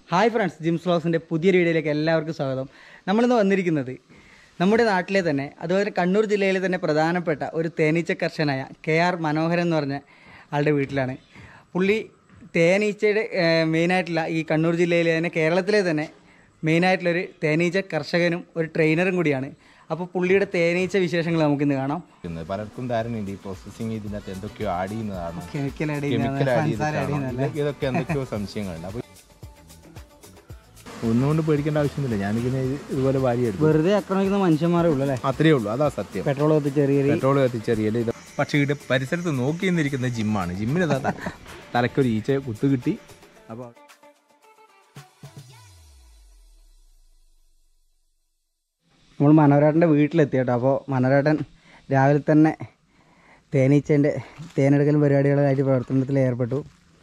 Hi friends Jims വ്ളോഗ്സിൻ്റെ പുതിയൊരു വീഡിയോയിലേക്ക് എല്ലാവർക്കും സ്വാഗതം നമ്മളിന്ന് വന്നിരിക്കുന്നത് നമ്മുടെ നാട്ടിലെ തന്നെ അതുപോലെ കണ്ണൂർ ജില്ലയിലെ തന്നെ പ്രധാനപ്പെട്ട ഒരു തേനീച്ച കർഷകനായ കെ ആർ മനോഹരൻ എന്ന് പറഞ്ഞ ആളുടെ വീട്ടിലാണ് പുള്ളി തേനീച്ചയുടെ ഏഹ്, മെയിനായിട്ടുള്ള ഈ കണ്ണൂർ ജില്ലയിലെ തന്നെ കേരളത്തിലെ തന്നെ മെയിനായിട്ടുള്ളൊരു തേനീച്ച കർഷകനും ഒരു ട്രെയിനറും കൂടിയാണ് അപ്പോൾ പുള്ളിയുടെ തേനീച്ച വിശേഷങ്ങൾ നമുക്കിന്ന് കാണാം ചെയ്യുന്നത് പലർക്കും ധാരണയുണ്ട് ഈ പ്രോസസ്സിങ് ഇതിനകത്ത് എന്തൊക്കെയോ ആഡ് ചെയ്യുന്നതാണ് കെമിക്കൽ ആഡ് കെമിക്കൽ ആഡ് ചെയ്തിട്ടാണ് ഇത് ഇതൊക്കെ എന്തൊക്കെയോ സംശയങ്ങളുണ്ട് അപ്പോൾ ഒന്നുകൊണ്ട് പേടിക്കേണ്ട ആവശ്യമൊന്നുമില്ല ഞാനിങ്ങനെ ഇത് ഇതുപോലെ വാരി എടുക്കും വെറുതെ ആക്രമിക്കുന്ന മനുഷ്യന്മാരേ ഉള്ളൂ അല്ലേ അത്രയേ ഉള്ളൂ അതാ സത്യം പെട്രോൾ കത്തി ചെറിയ പെട്രോൾ കത്തിച്ചെറിയല് ഇത് പക്ഷേ ഇവിടെ പരിസരത്ത് നോക്കി നിന്നിരിക്കുന്ന ജിമ്മാണ് ജിമ്മിന് ഇതാ തലക്കൊരു ഈച്ച കുത്തു കിട്ടി അപ്പോൾ നമ്മൾ മനോരാട്ടൻ്റെ വീട്ടിലെത്തി കേട്ടോ അപ്പോൾ മനോരാട്ടൻ രാവിലെ തന്നെ തേനീച്ചേൻ്റെ തേനെടുക്കലും പരിപാടികളായിട്ട് പ്രവർത്തനത്തിൽ ഏർപ്പെട്ടു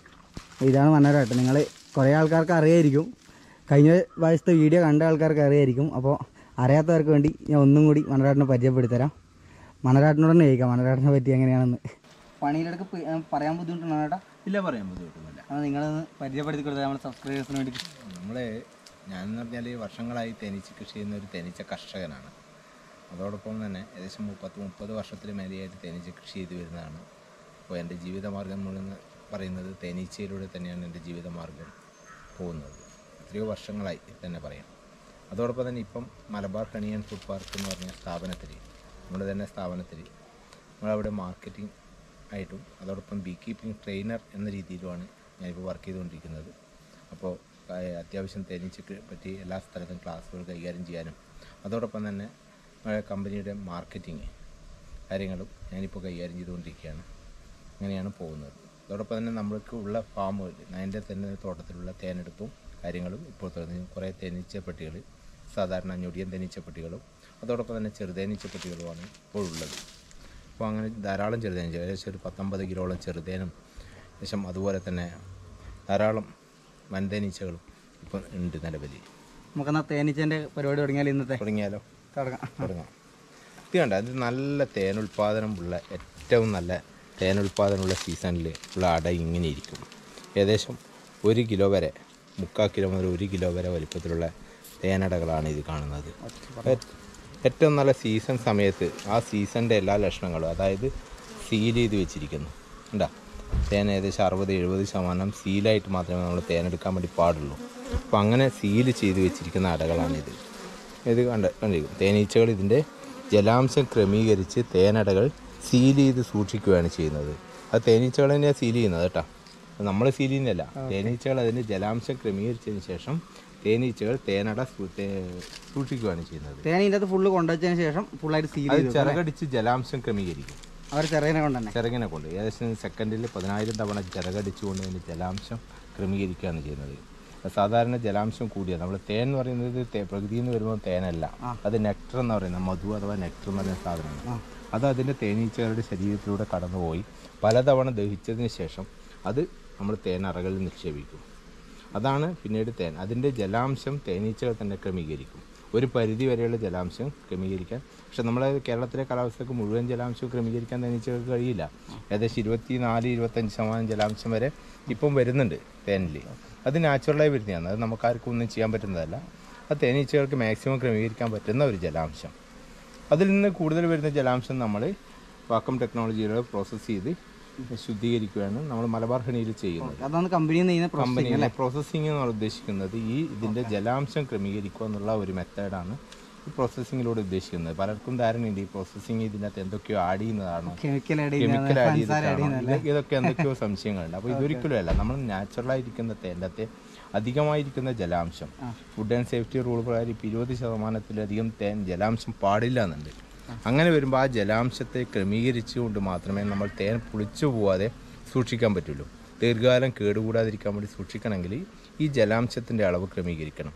ഇതാണ് മനോരാട്ടൻ നിങ്ങൾ കുറേ ആൾക്കാർക്ക് അറിയായിരിക്കും കഴിഞ്ഞ പ്രാവശ്യത്തെ വീഡിയോ കണ്ട ആൾക്കാർക്ക് അറിയായിരിക്കും അപ്പോൾ അറിയാത്തവർക്ക് വേണ്ടി ഞാൻ ഒന്നും കൂടി മനോരാട്ടനെ പരിചയപ്പെടുത്തരാം മനോരാട്ടനോട് തന്നെ ചോദിക്കാം മനോരാട്ടനെ പറ്റി എങ്ങനെയാണെന്ന് പണിയിലടക്ക് പറയാൻ ബുദ്ധിമുട്ടുണ്ടോ ചേട്ടാ ഇല്ല പറയാൻ ബുദ്ധിമുട്ടൊന്നുമില്ല അത് നിങ്ങളൊന്ന് പരിചയപ്പെടുത്തി കൊടുത്താൽ നമ്മുടെ സബ്സ്ക്രൈബേഴ്സിന് വേണ്ടി നമ്മൾ ഞാനെന്ന് പറഞ്ഞാൽ വർഷങ്ങളായി തേനീച്ച കൃഷി ചെയ്യുന്ന ഒരു തേനീച്ച കർഷകനാണ് അതോടൊപ്പം തന്നെ ഏകദേശം മുപ്പത്ത് മുപ്പത് വർഷത്തിന് മേലെയായിട്ട് തേനീച്ച കൃഷി ചെയ്തു വരുന്നതാണ് അപ്പോൾ എൻ്റെ ജീവിതമാർഗം മുഴുവൻ പറയുന്നത് തേനീച്ചയിലൂടെ തന്നെയാണ് എൻ്റെ ജീവിതമാർഗം പോകുന്നത് എത്രയോ വർഷങ്ങളായി തന്നെ പറയാം അതോടൊപ്പം തന്നെ ഇപ്പം Malabar honey and food park എന്ന് പറഞ്ഞ സ്ഥാപനത്തിൽ നമ്മുടെ തന്നെ സ്ഥാപനത്തിൽ നമ്മളവിടെ മാർക്കറ്റിംഗ് ആയിട്ടും അതോടൊപ്പം ബീ കീപ്പിംഗ് ട്രെയിനർ എന്ന രീതിയിലുമാണ് ഞാനിപ്പോൾ വർക്ക് ചെയ്തുകൊണ്ടിരിക്കുന്നത് അപ്പോൾ ആ, അത്യാവശ്യം തേനീച്ചയ്ക്ക് പറ്റി എല്ലാ സ്ഥലത്തും ക്ലാസ്സുകൾ കൈകാര്യം ചെയ്യാനും അതോടൊപ്പം തന്നെ നമ്മുടെ കമ്പനിയുടെ മാർക്കറ്റിംഗ് കാര്യങ്ങളും ഞാനിപ്പോൾ കൈകാര്യം ചെയ്തുകൊണ്ടിരിക്കുകയാണ് അങ്ങനെയാണ് പോകുന്നത് അതോടൊപ്പം തന്നെ നമ്മൾക്ക് ഉള്ള ഫാമുകൾ അതിൻ്റെ തന്നെ തോട്ടത്തിലുള്ള തേനെടുപ്പും കാര്യങ്ങളും ഇപ്പോൾ തുടങ്ങി കുറേ തേനീച്ചപ്പെട്ടികൾ സാധാരണ ഞൊടിയൻ തേനീച്ചപ്പെട്ടികളും അതോടൊപ്പം തന്നെ ചെറുതേനീച്ചപ്പെട്ടികളുമാണ് ഇപ്പോൾ ഉള്ളത് അപ്പോൾ അങ്ങനെ ധാരാളം ചെറുതേനീച്ച ഏകദേശം ഒരു പത്തൊമ്പത് കിലോളം ചെറുതേനും ഏകദേശം അതുപോലെ തന്നെ ധാരാളം വൻതേനീച്ചകളും ഇപ്പം ഉണ്ട് നിലവിൽ നമുക്കെന്നാൽ തേനീച്ചേൻ്റെ പരിപാടി തുടങ്ങിയാൽ ഇന്നത്തെ തുടങ്ങിയാലോ തുടങ്ങാം തുടങ്ങാം ഇത് കണ്ട ഇത് നല്ല തേനുൽപാദനം ഉള്ള ഏറ്റവും നല്ല തേനുൽപാദനമുള്ള സീസണിൽ ഉള്ള അട ഇങ്ങനെ ഇരിക്കും ഏകദേശം ഒരു കിലോ വരെ മുക്കാൽ കിലോ മുതൽ ഒരു കിലോ വരെ വലിപ്പത്തിലുള്ള തേനടകളാണ് ഇത് കാണുന്നത് ഏ- ഏറ്റവും നല്ല സീസൺ സമയത്ത് ആ സീസണിൻ്റെ എല്ലാ ലക്ഷണങ്ങളും അതായത് സീൽ ചെയ്ത് വെച്ചിരിക്കുന്നു ഉണ്ടാ തേൻ ഏകദേശം അറുപത് എഴുപത് ശതമാനം സീലായിട്ട് മാത്രമേ നമ്മൾ തേനെടുക്കാൻ വേണ്ടി പാടുള്ളൂ അപ്പോൾ അങ്ങനെ സീൽ ചെയ്ത് വെച്ചിരിക്കുന്ന അടകളാണിത് ഇത് കണ്ട കണ്ടിരിക്കും തേനീച്ചകൾ ഇതിൻ്റെ ജലാംശം ക്രമീകരിച്ച് തേനടകൾ സീൽ ചെയ്ത് സൂക്ഷിക്കുകയാണ് ചെയ്യുന്നത് അത് തേനീച്ചകൾ തന്നെയാണ് സീൽ ചെയ്യുന്നത് കേട്ടോ നമ്മൾ സീൽ ചെയ്യുന്നില്ല തേനീച്ചകൾ അതിൻ്റെ ജലാംശം ക്രമീകരിച്ചതിന് ശേഷം തേനീച്ചകൾ തേനട സൂ- തേ- സൂക്ഷിക്കുകയാണ് ചെയ്യുന്നത് തേൻ ഇതിൻ്റെ അകത്ത് ഫുള്ള് കൊണ്ടുവച്ചതിന് ശേഷം ഫുള്ളായിട്ട് സീൽ അത് ചെയ്തു ചിറകടിച്ച് ജലാംശം ക്രമീകരിക്കും അവർ ചെറിയനെ കൊണ്ട് തന്നെ ചിറകിനെ കൊണ്ട് ഏകദേശം സെക്കൻഡിൽ പതിനായിരം തവണ ചിറകടിച്ചുകൊണ്ട് അതിൻ്റെ ജലാംശം ക്രമീകരിക്കുകയാണ് ചെയ്യുന്നത് സാധാരണ ജലാംശം കൂടിയ നമ്മൾ തേൻ എന്ന് പറയുന്നത് തേ- പ്രകൃതിയിൽ നിന്ന് വരുമ്പോൾ തേനല്ല അത് നെക്ടർ എന്ന് പറയുന്നത് മധു അഥവാ നെക്ടർ എന്ന് പറയുന്ന സാധനമാണ് അത് അതിൻ്റെ തേനീച്ചകളുടെ ശരീരത്തിലൂടെ കടന്നുപോയി പലതവണ ദഹിച്ചതിന് ശേഷം അത് നമ്മൾ തേനറകളിൽ നിക്ഷേപിക്കും അതാണ് പിന്നീട് തേൻ അതിൻ്റെ ജലാംശം തേനീച്ചകൾ തന്നെ ക്രമീകരിക്കും ഒരു പരിധി വരെയുള്ള ജലാംശം ക്രമീകരിക്കാൻ പക്ഷെ നമ്മളെ കേരളത്തിലെ കാലാവസ്ഥക്ക് മുഴുവൻ ജലാംശം ക്രമീകരിക്കാൻ തേനീച്ചകൾക്ക് കഴിയില്ല ഏകദേശം ഇരുപത്തി നാല് ഇരുപത്തഞ്ച് ശതമാനം ജലാംശം വരെ ഇപ്പം വരുന്നുണ്ട് തേനിൽ അത് നാച്ചുറലായി വരുന്നതാണ് അത് നമുക്കാർക്കും ഒന്നും ചെയ്യാൻ പറ്റുന്നതല്ല അത് തേനീച്ചകൾക്ക് മാക്സിമം ക്രമീകരിക്കാൻ പറ്റുന്ന ഒരു ജലാംശം അതിൽ നിന്ന് കൂടുതൽ വരുന്ന ജലാംശം നമ്മൾ വാക്കം ടെക്നോളജിയിലൂടെ പ്രോസസ്സ് ചെയ്ത് ശുദ്ധീകരിക്കുകയാണ് നമ്മൾ മലബാർ ഹണിയിൽ ചെയ്യുന്നത് അതാണ് കമ്പനിയിൽ നിന്ന് ചെയ്യുന്ന പ്രോസസ് കമ്പനിയിലെ പ്രോസസ്സിംഗ് എന്ന് ഉദ്ദേശിക്കുന്നത് ഈ ഇതിൻ്റെ ജലാംശം ക്രമീകരിക്കുക എന്നുള്ള ഒരു മെത്തേഡാണ് ഈ പ്രോസസ്സിങ്ങിലൂടെ ഉദ്ദേശിക്കുന്നത് പലർക്കും ധാരണയുണ്ട് ഈ പ്രോസസ്സിങ് ഇതിനകത്ത് എന്തൊക്കെയോ ആഡ് ചെയ്യുന്നതാണോ കെമിക്കൽ ആഡ് കെമിക്കൽ ആഡ് ചെയ്തിട്ടാണോ ഇത് ഇതൊക്കെ എന്തൊക്കെയോ സംശയങ്ങളുണ്ട് അപ്പോൾ ഇതൊരിക്കലും അല്ല നമ്മൾ നാച്ചുറലായിരിക്കുന്ന തേൻ്റെ അധികമായിരിക്കുന്ന ജലാംശം ഫുഡ് ആൻഡ് സേഫ്റ്റി റൂൾ പ്രകാരം ഇപ്പോൾ ഇരുപത് ശതമാനത്തിലധികം തേൻ ജലാംശം പാടില്ല എന്നുണ്ട് അങ്ങനെ വരുമ്പോൾ ആ ജലാംശത്തെ ക്രമീകരിച്ചുകൊണ്ട് മാത്രമേ നമ്മൾ തേൻ പുളിച്ചു പോവാതെ സൂക്ഷിക്കാൻ പറ്റുള്ളൂ ദീർഘകാലം കേടുകൂടാതിരിക്കാൻ വേണ്ടി സൂക്ഷിക്കണമെങ്കിൽ ഈ ജലാംശത്തിൻ്റെ അളവ് ക്രമീകരിക്കണം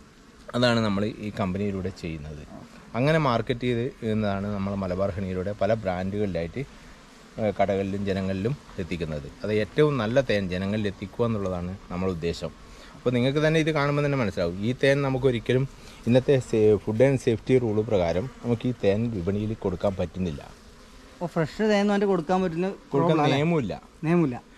അതാണ് നമ്മൾ ഈ കമ്പനിയിലൂടെ ചെയ്യുന്നത് അങ്ങനെ മാർക്കറ്റ് ചെയ്ത് ചെയ്യുന്നതാണ് നമ്മൾ മലബാർ ഹണിയിലൂടെ പല ബ്രാൻഡുകളിലായിട്ട് ഏഹ്, കടകളിലും ജനങ്ങളിലും എത്തിക്കുന്നത് അത് ഏറ്റവും നല്ല തേൻ ജനങ്ങളിൽ എത്തിക്കുക എന്നുള്ളതാണ് നമ്മുടെ ഉദ്ദേശം അപ്പോൾ നിങ്ങൾക്ക് തന്നെ ഇത് കാണുമ്പോൾ തന്നെ മനസ്സിലാവും ഈ തേൻ നമുക്കൊരിക്കലും ഇന്നത്തെ ഫുഡ് ആൻഡ് സേഫ്റ്റി റൂൾ പ്രകാരം നമുക്ക് ഈ തേൻ വിപണിയിൽ കൊടുക്കാൻ പറ്റുന്നില്ല അപ്പോൾ ഫ്രഷ് തേൻ വേണ്ടി കൊടുക്കാൻ പറ്റുന്ന കൊടുക്കാൻ നിയമമില്ല നിയമമില്ല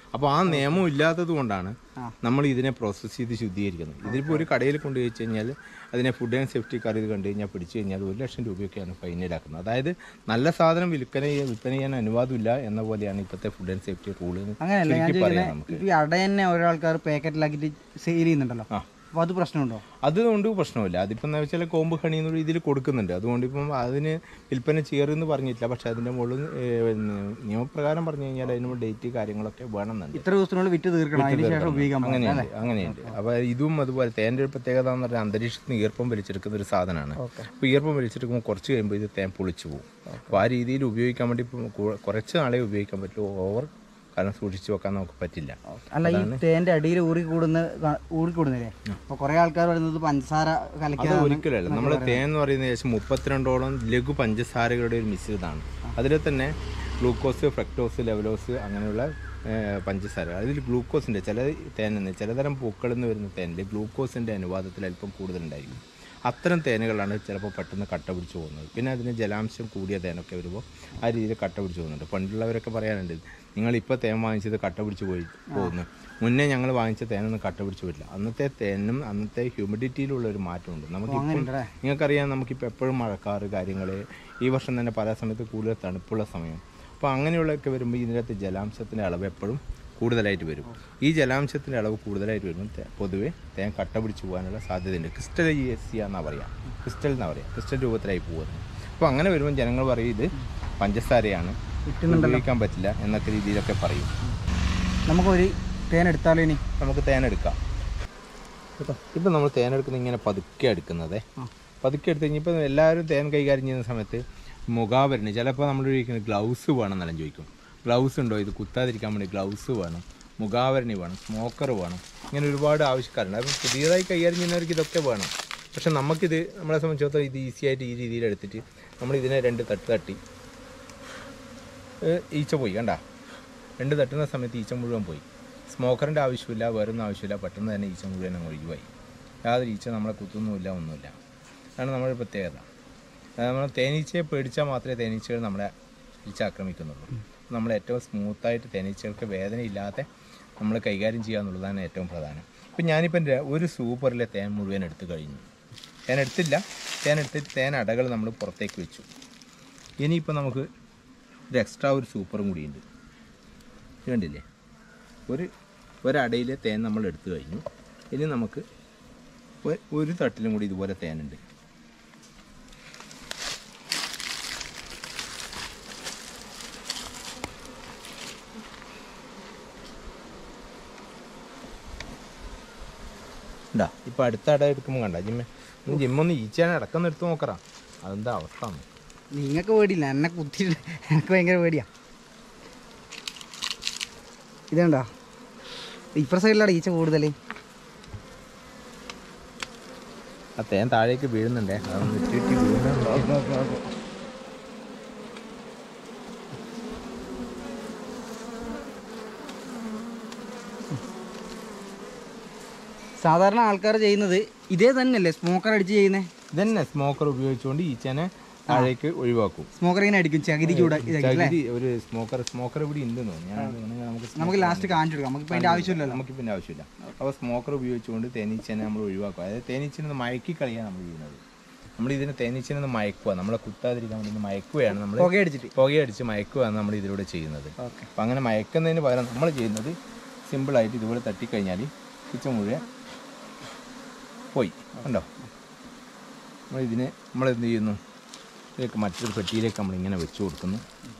അപ്പോൾ ആ നിയമം ഇല്ലാത്തത് കൊണ്ടാണ് ആ. നമ്മൾ ഇതിനെ പ്രോസസ്സ് ചെയ്ത് ശുദ്ധീകരിക്കുന്നത് ഇതിപ്പോൾ ഒരു കടയിൽ കൊണ്ടു വെച്ച് കഴിഞ്ഞാൽ അതിനെ ഫുഡ് ആൻഡ് സേഫ്റ്റി കാർ ഇത് കണ്ടു കഴിഞ്ഞാൽ പിടിച്ചു കഴിഞ്ഞാൽ ഒരു ലക്ഷം രൂപയൊക്കെയാണ് ഫൈൻ ഈടാക്കുന്നത് അതായത് നല്ല സാധനം വിൽപ്പന ചെയ്യാൻ വിൽപ്പന ചെയ്യാൻ അനുവാദമില്ല എന്ന പോലെയാണ് ഇപ്പോഴത്തെ ഫുഡ് ആൻഡ് സേഫ്റ്റി റൂള് അങ്ങനെയല്ല ഞാൻ ചുരുക്കി പറയാം ചോദിക്കുന്നത് ഇപ്പൊ ഈ അട തന്നെ ഓരോ ആൾക്കാർ പാക്കറ്റിലാക്കിയിട്ട് സെയിൽ ചെയ്യുന്നുണ്ടല്ലോ ആ. അപ്പോൾ അത് പ്രശ്നമുണ്ടോ അതുകൊണ്ട് പ്രശ്നമില്ല അതിപ്പോൾ എന്താ വെച്ചാൽ കോമ്പ് ഹണി എന്ന രീതിയിൽ കൊടുക്കുന്നുണ്ട് അതുകൊണ്ട് ഇപ്പം അതിന് വിൽപ്പന ചെയ്യരുതെന്ന് പറഞ്ഞിട്ടില്ല പക്ഷേ അതിൻ്റെ മുകളിൽ നിയമപ്രകാരം പറഞ്ഞു കഴിഞ്ഞാൽ അതിന് ഡേറ്റ് കാര്യങ്ങളൊക്കെ വേണമെന്നുണ്ട് ഇത്ര ദിവസത്തിനുള്ളിൽ വിറ്റ് തീർക്കണം അതിന് ശേഷം ഉപയോഗിക്കാൻ പാടില്ല അങ്ങനെയുണ്ട് അങ്ങനെയുണ്ട് അപ്പോൾ ഇതും അതുപോലെ തേൻ്റെ ഒരു പ്രത്യേകത എന്ന് പറഞ്ഞാൽ അന്തരീക്ഷത്തിൽ നിന്ന് ഈർപ്പം വലിച്ചെടുക്കുന്ന ഒരു സാധനമാണ് ഓക്കെ അപ്പോൾ ഈർപ്പം വലിച്ചെടുക്കുമ്പോൾ കുറച്ച് കഴിയുമ്പോൾ ഇത് തേൻ പൊളിച്ചു പോകും അപ്പോൾ ആ രീതിയിൽ ഉപയോഗിക്കാൻ വേണ്ടി ഇപ്പം കു- കുറച്ച് നാളെ ഉപയോഗിക്കാൻ പറ്റുള്ളൂ ഓവർ കാലം സൂക്ഷിച്ച് വെക്കാൻ നമുക്ക് പറ്റില്ല അല്ല ഈ തേന്റെ അടിയിൽ ഊറി കൂടുന്ന ഊറി കൂടുന്നില്ലേ അപ്പൊ കുറെ ആൾക്കാർ പറയുന്നത് പഞ്ചസാര അത് കലക്കിയതാണ് ഒരിക്കലല്ല നമ്മൾ തേൻ എന്ന് പറയുന്നത് ഏകദേശം മുപ്പത്തിരണ്ടോളം ലഘു പഞ്ചസാരകളുടെ ഒരു മിശ്രിതമാണ് അതിൽ തന്നെ ഗ്ലൂക്കോസ് ഫ്രക്ടോസ് ലെവലോസ് അങ്ങനെയുള്ള ഏഹ്, പഞ്ചസാര അതിൽ ഗ്ലൂക്കോസിൻ്റെ ചില തേനിൽ ചിലതരം പൂക്കളിൽ നിന്ന് വരുന്ന തേനിൽ ഗ്ലൂക്കോസിൻ്റെ അനുപാതത്തിൽ അല്പം കൂടുതലുണ്ടായിരിക്കും അത്തരം തേനുകളാണ് ചിലപ്പോൾ പെട്ടെന്ന് കട്ട പിടിച്ച് പോകുന്നത് പിന്നെ അതിന് ജലാംശം കൂടിയ തേനൊക്കെ വരുമ്പോൾ ആ രീതിയിൽ കട്ട പിടിച്ച് പോകുന്നുണ്ട് പണ്ടുള്ളവരൊക്കെ പറയാറുണ്ട് നിങ്ങളിപ്പോൾ തേൻ വാങ്ങിച്ചത് കട്ട പിടിച്ച് പോയി പോകുന്നു മുന്നേ ഞങ്ങൾ വാങ്ങിച്ച തേനൊന്നും കട്ട പിടിച്ച് പോയിട്ടില്ല അന്നത്തെ തേനും അന്നത്തെ ഹ്യൂമിഡിറ്റിയിലുള്ള ഒരു മാറ്റമുണ്ട് നമുക്കിപ്പം അങ്ങനെയുണ്ടല്ലേ നിങ്ങൾക്കറിയാം നമുക്കിപ്പോൾ എപ്പോഴും മഴക്കാറ് കാര്യങ്ങൾ ഈ വർഷം തന്നെ പല സമയത്ത് കൂടുതൽ തണുപ്പുള്ള സമയം അപ്പോൾ അങ്ങനെയുള്ളതൊക്കെ വരുമ്പോൾ ഇതിനകത്ത് ജലാംശത്തിൻ്റെ അളവ് എപ്പോഴും കൂടുതലായിട്ട് വരും ഈ ജലാംശത്തിൻ്റെ അളവ് കൂടുതലായിട്ട് വരുമ്പോൾ തേ- പൊതുവെ തേൻ കട്ട പിടിച്ച് പോകാനുള്ള സാധ്യതയുണ്ട് ക്രിസ്റ്റലൈസിയ എന്നാണ് പറയുക ക്രിസ്റ്റൽ എന്നാണ് പറയുക ക്രിസ്റ്റൽ രൂപത്തിലായി പോകുന്നത് അപ്പോൾ അങ്ങനെ വരുമ്പോൾ ജനങ്ങൾ പറയും ഇത് പഞ്ചസാരയാണ് ഉപയോഗിക്കാൻ പറ്റില്ല എന്നൊക്കെ രീതിയിലൊക്കെ പറയും നമുക്കൊരു തേൻ എടുത്താലോ ഇനി നമുക്ക് തേനെടുക്കാം ഇപ്പം നമ്മൾ തേനെടുക്കുന്നത് ഇങ്ങനെ പതുക്കെ എടുക്കുന്നത് ആ. പതുക്കെ എടുത്ത് കഴിഞ്ഞപ്പോൾ എല്ലാവരും തേൻ കൈകാര്യം ചെയ്യുന്ന സമയത്ത് മുഖാവരണി ചിലപ്പോൾ നമ്മൾ ചോദിക്കുന്നത് ഗ്ലൗസ് വേണം എന്നെല്ലാം ചോദിക്കും ഗ്ലൗസ് ഉണ്ടോ ഇത് കുത്താതിരിക്കാൻ വേണ്ടി ഗ്ലൗസ് വേണം മുഖാവരണി വേണം സ്മോക്കർ വേണം ഇങ്ങനെ ഒരുപാട് ആവശ്യക്കാരുണ്ട് അപ്പം പുതിയതായി കൈകാര്യം ചെയ്യുന്നവർക്ക് ഇതൊക്കെ വേണം പക്ഷെ നമുക്കിത് നമ്മളെ സംബന്ധിച്ചിടത്തോളം ഇത് ഈസി ആയിട്ട് ഈ രീതിയിൽ എടുത്തിട്ട് നമ്മൾ ഇതിനെ രണ്ട് തട്ട് തട്ടി ഏഹ് ഈച്ച പോയി കണ്ട രണ്ട് തട്ടുന്ന സമയത്ത് ഈച്ച മുഴുവൻ പോയി സ്മോക്കറിൻ്റെ ആവശ്യമില്ല വേറൊന്നും ആവശ്യമില്ല പെട്ടെന്ന് തന്നെ ഈച്ച മുഴുവൻ അങ്ങ് ഒഴിവായി യാതൊരു ഈച്ച നമ്മളെ കുത്തുന്നുമില്ല ഒന്നുമില്ല അതാണ് നമ്മുടെ ഒരു പ്രത്യേകത അതായത് നമ്മൾ തേനീച്ചയെ പേടിച്ചാൽ മാത്രമേ തേനീച്ചകൾ നമ്മളെ ഈച്ച ആക്രമിക്കുന്നുള്ളൂ നമ്മൾ ഏറ്റവും സ്മൂത്തായിട്ട് തേനീച്ചകൾക്ക് വേദനയില്ലാതെ നമ്മൾ കൈകാര്യം ചെയ്യുക എന്നുള്ളതാണ് ഏറ്റവും പ്രധാനം ഇപ്പം ഞാനിപ്പം എൻ്റെ ഒരു സൂപ്പറിലെ തേൻ മുഴുവൻ എടുത്തു കഴിഞ്ഞു തേൻ എടുത്തില്ല തേൻ എടുത്തിട്ട് തേൻ അടകൾ നമ്മൾ പുറത്തേക്ക് വെച്ചു ഇനിയിപ്പോൾ നമുക്ക് ഒരു എക്സ്ട്രാ ഒരു സൂപ്പറും കൂടിയുണ്ട് ഇത് കണ്ടില്ലേ ഒരു ഒരടയിലെ തേൻ നമ്മൾ എടുത്തു കഴിഞ്ഞു ഇനി നമുക്ക് ഒ- ഒരു തട്ടിലും കൂടി ഇതുപോലെ തേനുണ്ട് ഉണ്ടാ ഇപ്പം അടുത്ത അട എടുക്കുമ്പോൾ കണ്ട ജിമ്മ ജിമ്മൊന്ന് ഈച്ചാൻ ഇടക്കൊന്ന് എടുത്ത് നോക്കറാ അതെന്താ അവസ്ഥ എന്ന്. നിങ്ങൾക്ക് പേടിയില്ല എന്നെ കുത്തിയിട്ട് എനിക്ക് ഭയങ്കര പേടിയാ ഇതുണ്ടോ ഇപ്പുറ സൈഡിലാണ് ഈച്ച കൂടുതൽ ആ തേൻ താഴേക്ക് വീഴുന്നുണ്ടേ അതൊന്ന് ഇട്ടിട്ട് വീഴുന്നുണ്ടോ സാധാരണ ആൾക്കാർ ചെയ്യുന്നത് ഇതേ തന്നെയല്ലേ സ്മോക്കർ അടിച്ച് ചെയ്യുന്നത് ഇതന്നെ സ്മോക്കർ ഉപയോഗിച്ചുകൊണ്ട് ഈച്ചനെ താഴേക്ക് ഒഴിവാക്കും സ്മോക്കർ ഇങ്ങനെ അടിക്കും ചകിരി ചൂട് ഇതാക്കി അല്ലേ ചകിരി ഒരു സ്മോക്കർ സ്മോക്കർ ഇവിടെ ഉണ്ടെന്ന് തോന്നുന്നു ഞാൻ വേണമെങ്കിൽ നമുക്ക് നമുക്ക് ലാസ്റ്റ് കാണിച്ചു കൊടുക്കാം നമുക്ക് അതിൻ്റെ ആവശ്യമില്ലല്ലോ നമുക്ക് പിന്നെ ആവശ്യമില്ല അപ്പോൾ സ്മോക്കർ ഉപയോഗിച്ചുകൊണ്ട് തേനീച്ചനെ നമ്മൾ ഒഴിവാക്കുക അതായത് തേനീച്ചനെ ഒന്ന് മയക്കി കളയാണ് നമ്മൾ ചെയ്യുന്നത് നമ്മൾ ഇതിനെ തേനീച്ചനെ ഒന്ന് മയക്കുക നമ്മളെ കുത്താതിരിക്കാൻ വേണ്ടി ഒന്ന് മയക്കുകയാണ് നമ്മൾ പുക അടിച്ചിട്ട് പുകയടിച്ച് മയക്കുകയാണ് നമ്മൾ ഇതിലൂടെ ചെയ്യുന്നത് ഓക്കെ അപ്പം അങ്ങനെ മയക്കുന്നതിന് പകരം നമ്മൾ ചെയ്യുന്നത് സിമ്പിളായിട്ട് ഇതുപോലെ തട്ടിക്കഴിഞ്ഞാൽ കിച്ച മുഴുവൻ പോയി കണ്ടോ നമ്മൾ ഇതിനെ നമ്മൾ എന്ത് ചെയ്യുന്നു ഇതിലേക്ക് മറ്റൊരു പെട്ടിയിലേക്ക് നമ്മൾ ഇങ്ങനെ വെച്ച് കൊടുക്കുന്നു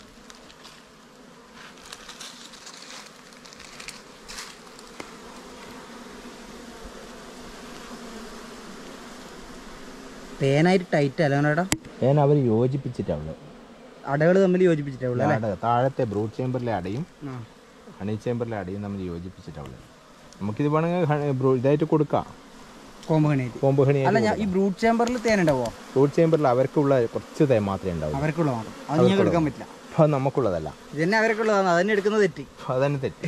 തേനായിട്ട് ടൈറ്റ് അല്ലേടാ ഞാൻ അവർ യോജിപ്പിച്ചിട്ടാണ് അടകൾ തമ്മിൽ യോജിപ്പിച്ചിട്ടുള്ള അല്ലേ താഴത്തെ ബ്രൂട്ട് ചേമ്പറിലെ അടയും ആ. ഹണി ചേമ്പറിലെ അടയും തമ്മിൽ യോജിപ്പിച്ചിട്ടാണ് നമുക്കിത് വേണമെങ്കിൽ ഹണി- ബ്രൂ- ഇതായിട്ട് കൊടുക്കാം കോമ്പ് ഹണിയായിട്ട് കോമ്പ് ഹണി അല്ല ഞാൻ ഈ ബ്രൂട്ട് ചേമ്പറിൽ തേൻ ഉണ്ടാവോ ബ്രൂട്ട് ചേമ്പറിൽ അവർക്കുള്ള കുറച്ച് തേ മാത്രമേ ഉണ്ടാവൂ അവർക്കുള്ള മാത്രം അത് നിങ്ങൾക്ക് എടുക്കാൻ പറ്റില്ല അപ്പോൾ അത് നമുക്കുള്ളതല്ല ഇതന്നെ അവർക്കുള്ളതാണ് അതന്നെ എടുക്കുന്നത് തെറ്റി അതന്നെ തെറ്റ്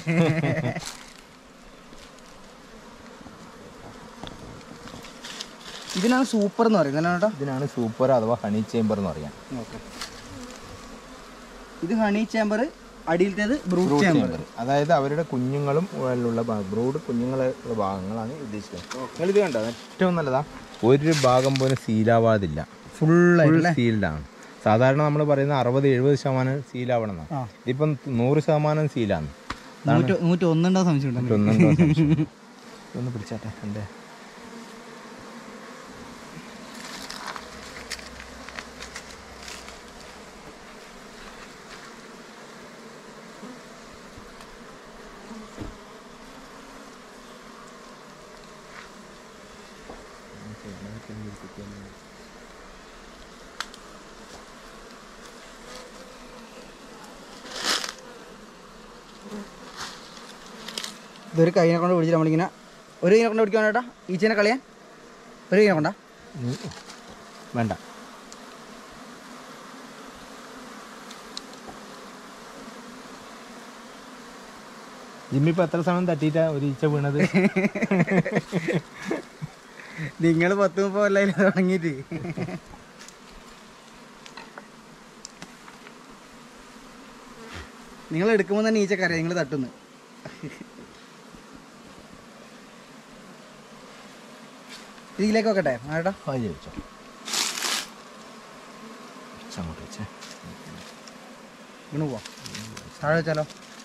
ഇതിനാണ് സൂപ്പർ എന്ന് പറയുന്നത് അല്ലേ ചേട്ടാ ഇതിനാണ് സൂപ്പർ അഥവാ ഹണി ചേമ്പർ എന്ന് പറയാം ഓക്കെ ഇത് ഹണി ചേമ്പർ അടിയിലത്തേത് ബ്രൂട്ട് ചേമ്പർ അതായത് അവരുടെ കുഞ്ഞുങ്ങളും ഉള്ള ബ്രൂഡ് കുഞ്ഞുങ്ങളുള്ള ഭാഗങ്ങളാണ് ഉദ്ദേശിക്കുന്നത് നിങ്ങൾ ഇത് കണ്ടോ ഏറ്റവും നല്ലതാ ഒരു ഭാഗം പോലും സീലാവാതില്ല ഫുള്ളായിട്ട് ഫുൾ സീൽഡാണ് സാധാരണ നമ്മൾ പറയുന്ന അറുപത് എഴുപത് ശതമാനം സീലാവണം എന്നാ. ആ. ഇതിപ്പം നൂറ് ശതമാനം സീലാണ് നൂറ്റി നൂറ്റി ഒന്നുണ്ടോ സംശയം ഉണ്ടെങ്കിൽ ഒന്നുണ്ടോ സംശയം? ഒന്ന് പിടിച്ചാട്ടെ എൻ്റെ ഇതൊരു കൈനെ കൊണ്ട് പിടിച്ചിട്ട് നമ്മളിങ്ങനെ ഒരു കൈനെ കൊണ്ട് പിടിക്കാൻ ചേട്ടാ ഈച്ചേനെ കളിയാൻ ഒരു കൈനെ കൊണ്ടാ ഉം. വേണ്ട ജിമ്മിപ്പോ എത്ര സമയം തട്ടിയിട്ടാ ഒരു ഈച്ച വീണത് നിങ്ങൾ പത്ത് മുപ്പത് കൊല്ലായി തുടങ്ങിയിട്ട് നിങ്ങൾ എടുക്കുമ്പോൾ തന്നെ ഈച്ചക്കറിയാം നിങ്ങൾ തട്ടുന്നു ഇതിലേക്ക് വെക്കട്ടെ ആടാ ആ ചോദിച്ചോ അങ്ങോട്ട് വെച്ചേ ഇങ്ങനെ പോവാം താഴെ വെച്ചാലോ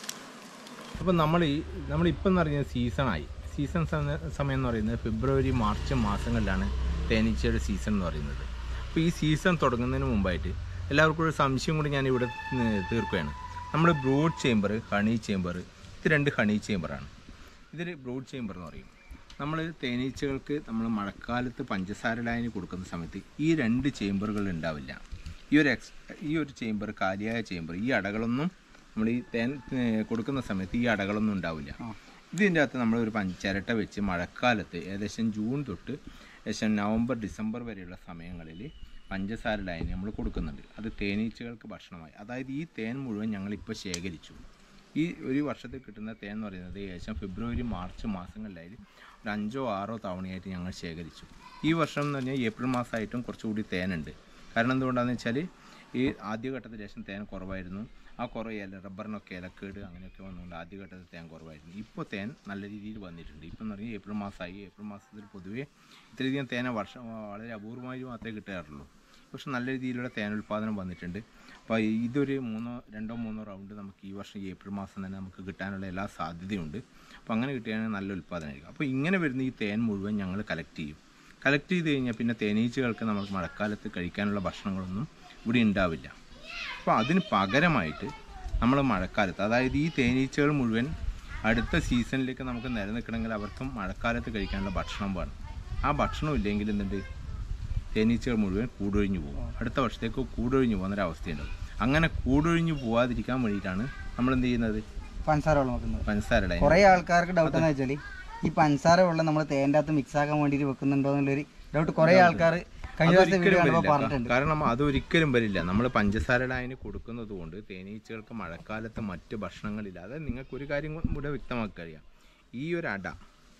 അപ്പം നമ്മൾ ഈ നമ്മളിപ്പം എന്ന് പറയുന്നത് സീസണായി സീസൺ സമയ- സമയം എന്ന് പറയുന്നത് ഫെബ്രുവരി മാർച്ച് മാസങ്ങളിലാണ് തേനീച്ചയുടെ സീസൺ എന്ന് പറയുന്നത് അപ്പോൾ ഈ സീസൺ തുടങ്ങുന്നതിന് മുമ്പായിട്ട് എല്ലാവർക്കും ഒരു സംശയം കൂടി ഞാൻ ഇവിടെ തീർക്കുകയാണ് നമ്മൾ ബ്രൂഡ് ചേമ്പർ ഹണി ചേമ്പർ ഇത് രണ്ട് ഹണി ചേമ്പറാണ് ഇതൊരു ബ്രൂഡ് ചേമ്പർ എന്ന് പറയും നമ്മൾ തേനീച്ചകൾക്ക് നമ്മൾ മഴക്കാലത്ത് പഞ്ചസാര ലായനി കൊടുക്കുന്ന സമയത്ത് ഈ രണ്ട് ചേമ്പറുകൾ ഉണ്ടാവില്ല ഈ ഒരു എക്സ് ഈ ഒരു ചേമ്പർ കാലിയായ ചേമ്പർ ഈ അടകളൊന്നും നമ്മൾ ഈ തേൻ ഏർ, കൊടുക്കുന്ന സമയത്ത് ഈ അടകളൊന്നും ഉണ്ടാവില്ല ഇതിൻ്റെ അകത്ത് നമ്മൾ ഒരു പഞ്ച ചിരട്ട വെച്ച് മഴക്കാലത്ത് ഏകദേശം ജൂൺ തൊട്ട് ഏകദേശം നവംബർ ഡിസംബർ വരെയുള്ള സമയങ്ങളിൽ പഞ്ചസാര ലായനി നമ്മൾ കൊടുക്കുന്നുണ്ട് അത് തേനീച്ചകൾക്ക് ഭക്ഷണമായി അതായത് ഈ തേൻ മുഴുവൻ ഞങ്ങളിപ്പോൾ ശേഖരിച്ചു ഈ ഒരു വർഷത്തിൽ കിട്ടുന്ന തേൻ എന്ന് പറയുന്നത് ഏകദേശം ഫെബ്രുവരി മാർച്ച് മാസങ്ങളിലായി ഒരു അഞ്ചോ ആറോ തവണയായിട്ട് ഞങ്ങൾ ശേഖരിച്ചു ഈ വർഷം എന്ന് പറഞ്ഞാൽ ഏപ്രിൽ മാസമായിട്ടും കുറച്ചുകൂടി തേനുണ്ട് കാരണം എന്തുകൊണ്ടാണെന്ന് വെച്ചാൽ ഈ ആദ്യഘട്ടത്തിൽ ശേഷം തേൻ കുറവായിരുന്നു ആ കുറവ് ഇല റബ്ബറിനൊക്കെ ഇലക്കേട് അങ്ങനെയൊക്കെ വന്നുകൊണ്ട് ആദ്യഘട്ടത്തിൽ തേൻ കുറവായിരുന്നു ഇപ്പോൾ തേൻ നല്ല രീതിയിൽ വന്നിട്ടുണ്ട് ഇപ്പം എന്ന് പറഞ്ഞാൽ ഏപ്രിൽ മാസമായി ഏപ്രിൽ മാസത്തിൽ പൊതുവേ ഇത്രയധികം തേന വർഷം വളരെ അപൂർവമായി മാത്രമേ കിട്ടാറുള്ളൂ പക്ഷെ നല്ല രീതിയിലുള്ള തേൻ ഉൽപ്പാദനം വന്നിട്ടുണ്ട് അപ്പോൾ ഇതൊരു മൂന്നോ രണ്ടോ മൂന്നോ റൗണ്ട് നമുക്ക് ഈ വർഷം ഈ ഏപ്രിൽ മാസം തന്നെ നമുക്ക് കിട്ടാനുള്ള എല്ലാ സാധ്യതയുണ്ട് അപ്പോൾ അങ്ങനെ കിട്ടുകയാണെങ്കിൽ നല്ല ഉൽപ്പാദനമായിരിക്കും അപ്പോൾ ഇങ്ങനെ വരുന്ന ഈ തേൻ മുഴുവൻ ഞങ്ങൾ കളക്ട് ചെയ്യും കളക്ട് ചെയ്ത് കഴിഞ്ഞാൽ പിന്നെ തേനീച്ചകൾക്ക് നമുക്ക് മഴക്കാലത്ത് കഴിക്കാനുള്ള ഭക്ഷണങ്ങളൊന്നും ഇവിടെ ഉണ്ടാവില്ല അപ്പോൾ അതിന് പകരമായിട്ട് നമ്മൾ മഴക്കാലത്ത് അതായത് ഈ തേനീച്ചകൾ മുഴുവൻ അടുത്ത സീസണിലേക്ക് നമുക്ക് നിലനിൽക്കണമെങ്കിൽ അവർക്കും മഴക്കാലത്ത് കഴിക്കാനുള്ള ഭക്ഷണം വേണം ആ ഭക്ഷണം ഇല്ലെങ്കിൽ എന്തുണ്ട് തേനീച്ചകൾ മുഴുവൻ കൂടൊഴിഞ്ഞു പോകും അടുത്ത വർഷത്തേക്ക് കൂടൊഴിഞ്ഞു പോകുന്നൊരവസ്ഥയുണ്ടാവും അങ്ങനെ കൂടൊഴിഞ്ഞു പോവാതിരിക്കാൻ വേണ്ടിയിട്ടാണ് നമ്മൾ എന്ത് ചെയ്യുന്നത് പഞ്ചസാര വെള്ളം വെക്കുന്നത് പഞ്ചസാരയുടെ കുറേ ആൾക്കാർക്ക് ഡൗട്ട് എന്ന് വെച്ചാൽ ഈ പഞ്ചസാര വെള്ളം നമ്മൾ തേൻ്റെ അകത്ത് മിക്സ് ആക്കാൻ വേണ്ടിയിട്ട് വെക്കുന്നുണ്ടോ എന്നുള്ളൊരു ഡൗട്ട് കുറേ ആൾക്കാർ കഴിഞ്ഞ ദിവസത്തെ വീഡിയോ അതൊരിക്കലും കണ്ടപ്പോൾ വരില്ല പറഞ്ഞിട്ടുണ്ട് കാരണം അതൊരിക്കലും വരില്ല നമ്മൾ പഞ്ചസാര ലായനി കൊടുക്കുന്നത് കൊണ്ട് തേനീച്ചകൾക്ക് മഴക്കാലത്ത് മറ്റ് ഭക്ഷണങ്ങളില്ല അതായത് നിങ്ങൾക്ക് ഒരു കാര്യം കൂടെ വ്യക്തമാക്കി കഴിയാം ഈ ഒരു അട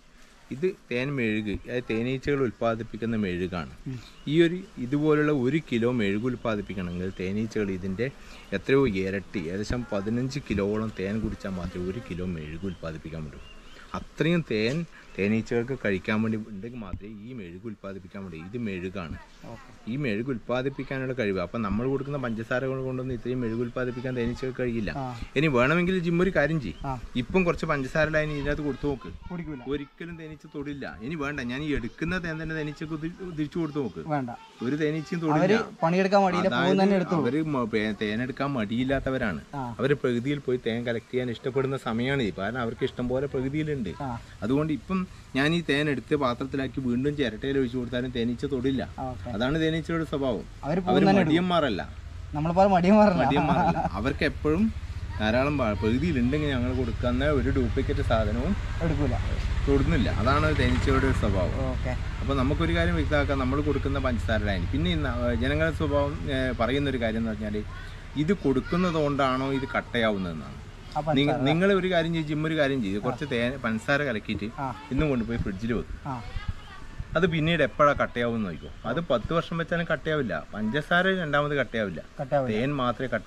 ഇത് തേൻ മെഴുക് അതായത് തേനീച്ചകൾ ഉൽപ്പാദിപ്പിക്കുന്ന മെഴുകാണ് ഈ ഒരു ഇതുപോലുള്ള ഒരു കിലോ മെഴുക് ഉൽപ്പാദിപ്പിക്കണമെങ്കിൽ തേനീച്ചകൾ ഇതിൻ്റെ എത്രയോ ഇരട്ടി ഏകദേശം പതിനഞ്ച് കിലോളം തേൻ കുടിച്ചാൽ മാത്രമേ ഒരു കിലോ മെഴുക് ഉൽപ്പാദിപ്പിക്കാൻ പറ്റൂ അത്രയും തേൻ തേനീച്ചകൾക്ക് കഴിക്കാൻ വേണ്ടി ഉണ്ടെങ്കിൽ മാത്രമേ ഈ മെഴുക് ഉൽപ്പാദിപ്പിക്കാൻ വേണ്ടി ഇത് മെഴുകാണ് ഓക്കെ ഈ മെഴുക് ഉൽപ്പാദിപ്പിക്കാനുള്ള കഴിവ് അപ്പം നമ്മൾ കൊടുക്കുന്ന പഞ്ചസാരകൾ കൊണ്ടൊന്നും ഇത്രയും മെഴുക് ഉൽപ്പാദിപ്പിക്കാൻ തേനീച്ചകൾക്ക് കഴിയില്ല ആ ഇനി വേണമെങ്കിൽ ജിം ഒരു കാര്യം ചെയ്യും ആ ഇപ്പം കുറച്ച് പഞ്ചസാര ലൈൻ ഇതിനകത്ത് കൊടുത്തു നോക്ക് കുടിക്കൂല ഒരിക്കലും തേനീച്ച തൊടില്ല ഇനി വേണ്ട ഞാൻ ഈ എടുക്കുന്ന തേൻ തന്നെ തേനീച്ചക്ക് ഉതി- തിരിച്ചു കൊടുത്തു നോക്ക് വേണ്ട ഒരു തേനീച്ചയും അവര് തൊടില്ല പണിയെടുക്കാൻ മടിയില്ല പോകുന്ന തന്നെ എടുത്തോളൂ അവര് മ- പേ- തേനെടുക്കാൻ മടിയില്ലാത്തവരാണ് ആ അവര് പ്രകൃതിയിൽ പോയി തേൻ കളക്ട് ചെയ്യാൻ ഇഷ്ടപ്പെടുന്ന സമയമാണ് ഇത് കാരണം അവർക്ക് ഇഷ്ടം പോലെ പ്രകൃതിയിലുണ്ട് ആ അതുകൊണ്ട് ഇപ്പം ഞാൻ ഈ തേൻ എടുത്ത് പാത്രത്തിലാക്കി വീണ്ടും ചിരട്ടയിൽ ഒഴിച്ചു കൊടുത്താലും തേനീച്ച തൊടില്ല ഓക്കെ അതാണ് തേനീച്ചയുടെ സ്വഭാവം അവര് അവര് പോകുന്ന തന്നെ എടുക്കും മടിയന്മാരല്ല നമ്മളിപ്പോൾ മടിയും പറഞ്ഞില്ല മടിയന്മാരല്ല അവർക്ക് എപ്പോഴും ധാരാളം പ- പ്രകൃതിയിലുണ്ടെങ്കിൽ ഞങ്ങൾ കൊടുക്കുന്ന ഒരു ഡ്യൂപ്ലിക്കേറ്റ് സാധനവും എടുക്കൂല തൊടുന്നില്ല അതാണ് തേനീച്ചയുടെ ഒരു സ്വഭാവം ഓക്കെ അപ്പോൾ നമുക്കൊരു കാര്യം വ്യക്തമാക്കാം നമ്മൾ കൊടുക്കുന്ന പഞ്ചസാര ലൈൻ പിന്നെ ഈ ന- ജനങ്ങളുടെ സ്വഭാവം ഏഹ്, പറയുന്ന ഒരു കാര്യം എന്ന് പറഞ്ഞാൽ ഇത് കൊടുക്കുന്നത് കൊണ്ടാണോ ഇത് കട്ടയാവുന്നതെന്നാണ് അപ്പം നിങ്ങൾ ഒരു കാര്യം ചെയ്യും ജിം ഒരു കാര്യം ചെയ്യും കുറച്ച് തേൻ പഞ്ചസാര കലക്കിയിട്ട് ആ ഇന്നും കൊണ്ടുപോയി ഫ്രിഡ്ജിൽ വെക്കും ആ അത് പിന്നീട് എപ്പോഴാണ് കട്ടയാവും നോക്കോ അത് പത്ത് വർഷം വെച്ചാലും കട്ടയാവില്ല പഞ്ചസാര രണ്ടാമത് കട്ടയാവില്ല കട്ടാവില്ല തേൻ മാത്രമേ കട്ടയാവൂ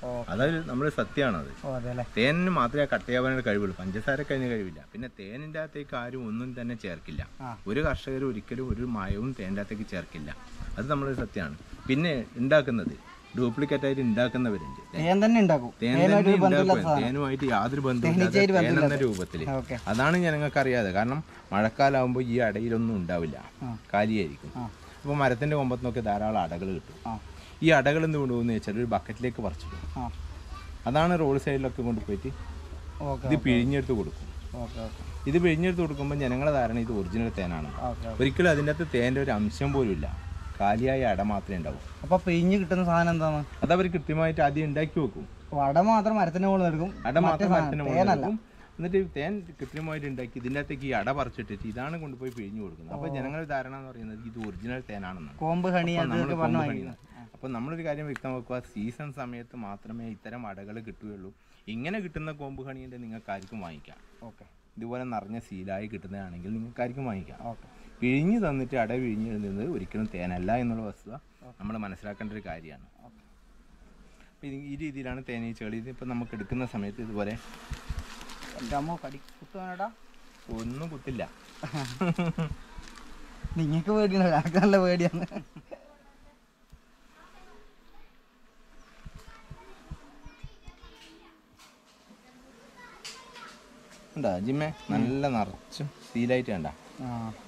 ഓ അതൊരു നമ്മുടെ സത്യമാണത് ഓ അതെ അല്ലേ തേനിന് മാത്രമേ കട്ട് ചെയ്യാൻ കഴിവുള്ളൂ പഞ്ചസാരക്ക് അതിന് കഴിവില്ല പിന്നെ തേനിൻ്റെ അകത്തേക്ക് ആരും ഒന്നും തന്നെ ചേർക്കില്ല ആ. ഒരു കർഷകർ ഒരിക്കലും ഒരു മായവും തേൻ്റെ അകത്തേക്ക് ചേർക്കില്ല അത് നമ്മളൊരു സത്യമാണ് പിന്നെ ഉണ്ടാക്കുന്നത് ഡ്യൂപ്ലിക്കേറ്റ് ആയിട്ട് ഉണ്ടാക്കുന്നവരുണ്ട് തേൻ തന്നെ ഉണ്ടാക്കും തേൻ തേനുമായിട്ട് തന്നെ ഒരു ബന്ധമില്ലാത്ത ഉണ്ടാക്കും സാധനം തേനുമായിട്ട് യാതൊരു ബന്ധമില്ലാതെ തേനീച്ചയായിട്ട് തേൻ എന്ന ബന്ധമില്ലാത്ത. രൂപത്തിൽ ഓക്കെ അതാണ് ജനങ്ങൾക്ക് അറിയാതെ കാരണം മഴക്കാലാകുമ്പോൾ ഈ അടയിലൊന്നും ഉണ്ടാവില്ല ആ. കാലിയായിരിക്കും ആ. അപ്പോൾ മരത്തിൻ്റെ കൊമ്പത്തുനിന്നൊക്കെ ധാരാളം അടകൾ കിട്ടും ആ ഈ അടകൾ എന്ത് കൊണ്ടുപോകുന്ന വെച്ചാൽ ഒരു ബക്കറ്റിലേക്ക് പറിച്ചിടും ആ അതാണ് റോഡ് സൈഡിലൊക്കെ കൊണ്ടുപോയിട്ട് ഓക്കെ ഇത് പിഴിഞ്ഞെടുത്ത് കൊടുക്കും ഓക്കെ ഓക്കെ ഇത് പിഴിഞ്ഞെടുത്ത് കൊടുക്കുമ്പോൾ ജനങ്ങളെ ധാരണ ഇത് ഒറിജിനൽ തേനാണ് ഓക്കെ ഒരിക്കലും അതിൻ്റെ അകത്ത് തേൻ്റെ ഒരു അംശം പോലും ഇല്ല കാലിയായ അട മാത്രമേ ഉണ്ടാവൂ അപ്പോൾ പിഴിഞ്ഞ് കിട്ടുന്ന സാധനം എന്താണ് അത് അവർ കൃത്യമായിട്ട് ആദ്യം ഉണ്ടാക്കി വെക്കും വട മാത്രം മരത്തിന്റെ മുകളിൽ എടുക്കും അട മറ്റേ മാത്രം സാധനം, മരത്തിന് മുകളിൽ തേനല്ല വെക്കും. എന്നിട്ട് തേൻ കൃത്യമായിട്ട് ഉണ്ടാക്കി ഇതിൻ്റെ അകത്തേക്ക് ഈ അട പറിച്ചിട്ടിട്ട് ഇതാണ് കൊണ്ടുപോയി പിഴിഞ്ഞു കൊടുക്കുന്നത് അപ്പോൾ ജനങ്ങളുടെ ധാരണ എന്ന് പറയുന്നത് ഇത് ഒറിജിനൽ തേനാണെന്നാണ് കോമ്പ് ഹണി അപ്പോൾ നമ്മള് അതൊക്കെ പറഞ്ഞു കൊമ്പ് വാങ്ങിക്കുന്നത് പണിയുന്നത്. അപ്പോൾ നമ്മളൊരു കാര്യം വ്യക്തമാക്കുക സീസൺ സമയത്ത് മാത്രമേ ഇത്തരം അടകൾ കിട്ടുകയുള്ളൂ ഇങ്ങനെ കിട്ടുന്ന കോമ്പ് ഹണിയുടെ നിങ്ങൾക്ക് ആർക്കും വാങ്ങിക്കാം ഓക്കെ ഇതുപോലെ നിറഞ്ഞ സീലായി കിട്ടുന്നതാണെങ്കിൽ നിങ്ങൾക്ക് ആർക്കും വാങ്ങിക്കാം ഓക്കെ പിഴിഞ്ഞ് തന്നിട്ട് അട പിഴിഞ്ഞ് എഴുതുന്നത് ഒരിക്കലും തേനല്ല എന്നുള്ള വസ്തുത നമ്മൾ മനസ്സിലാക്കേണ്ട ഒരു കാര്യമാണ് അപ്പോൾ ഇത് ഈ രീതിയിലാണ് തേനീച്ചകൾ ഇതിപ്പോൾ നമുക്ക് എടുക്കുന്ന സമയത്ത് ഇതുപോലെ എൻ്റെ അമ്മ കടി കുത്തുവാനടാ ഒന്നും കുത്തില്ല നിങ്ങൾക്ക് പേടിയാണ് എനിക്ക് നല്ല പേടിയാണ് ഉണ്ടോ ജിമ്മേ നല്ല നിറച്ചും സീലായിട്ട് കണ്ട ആ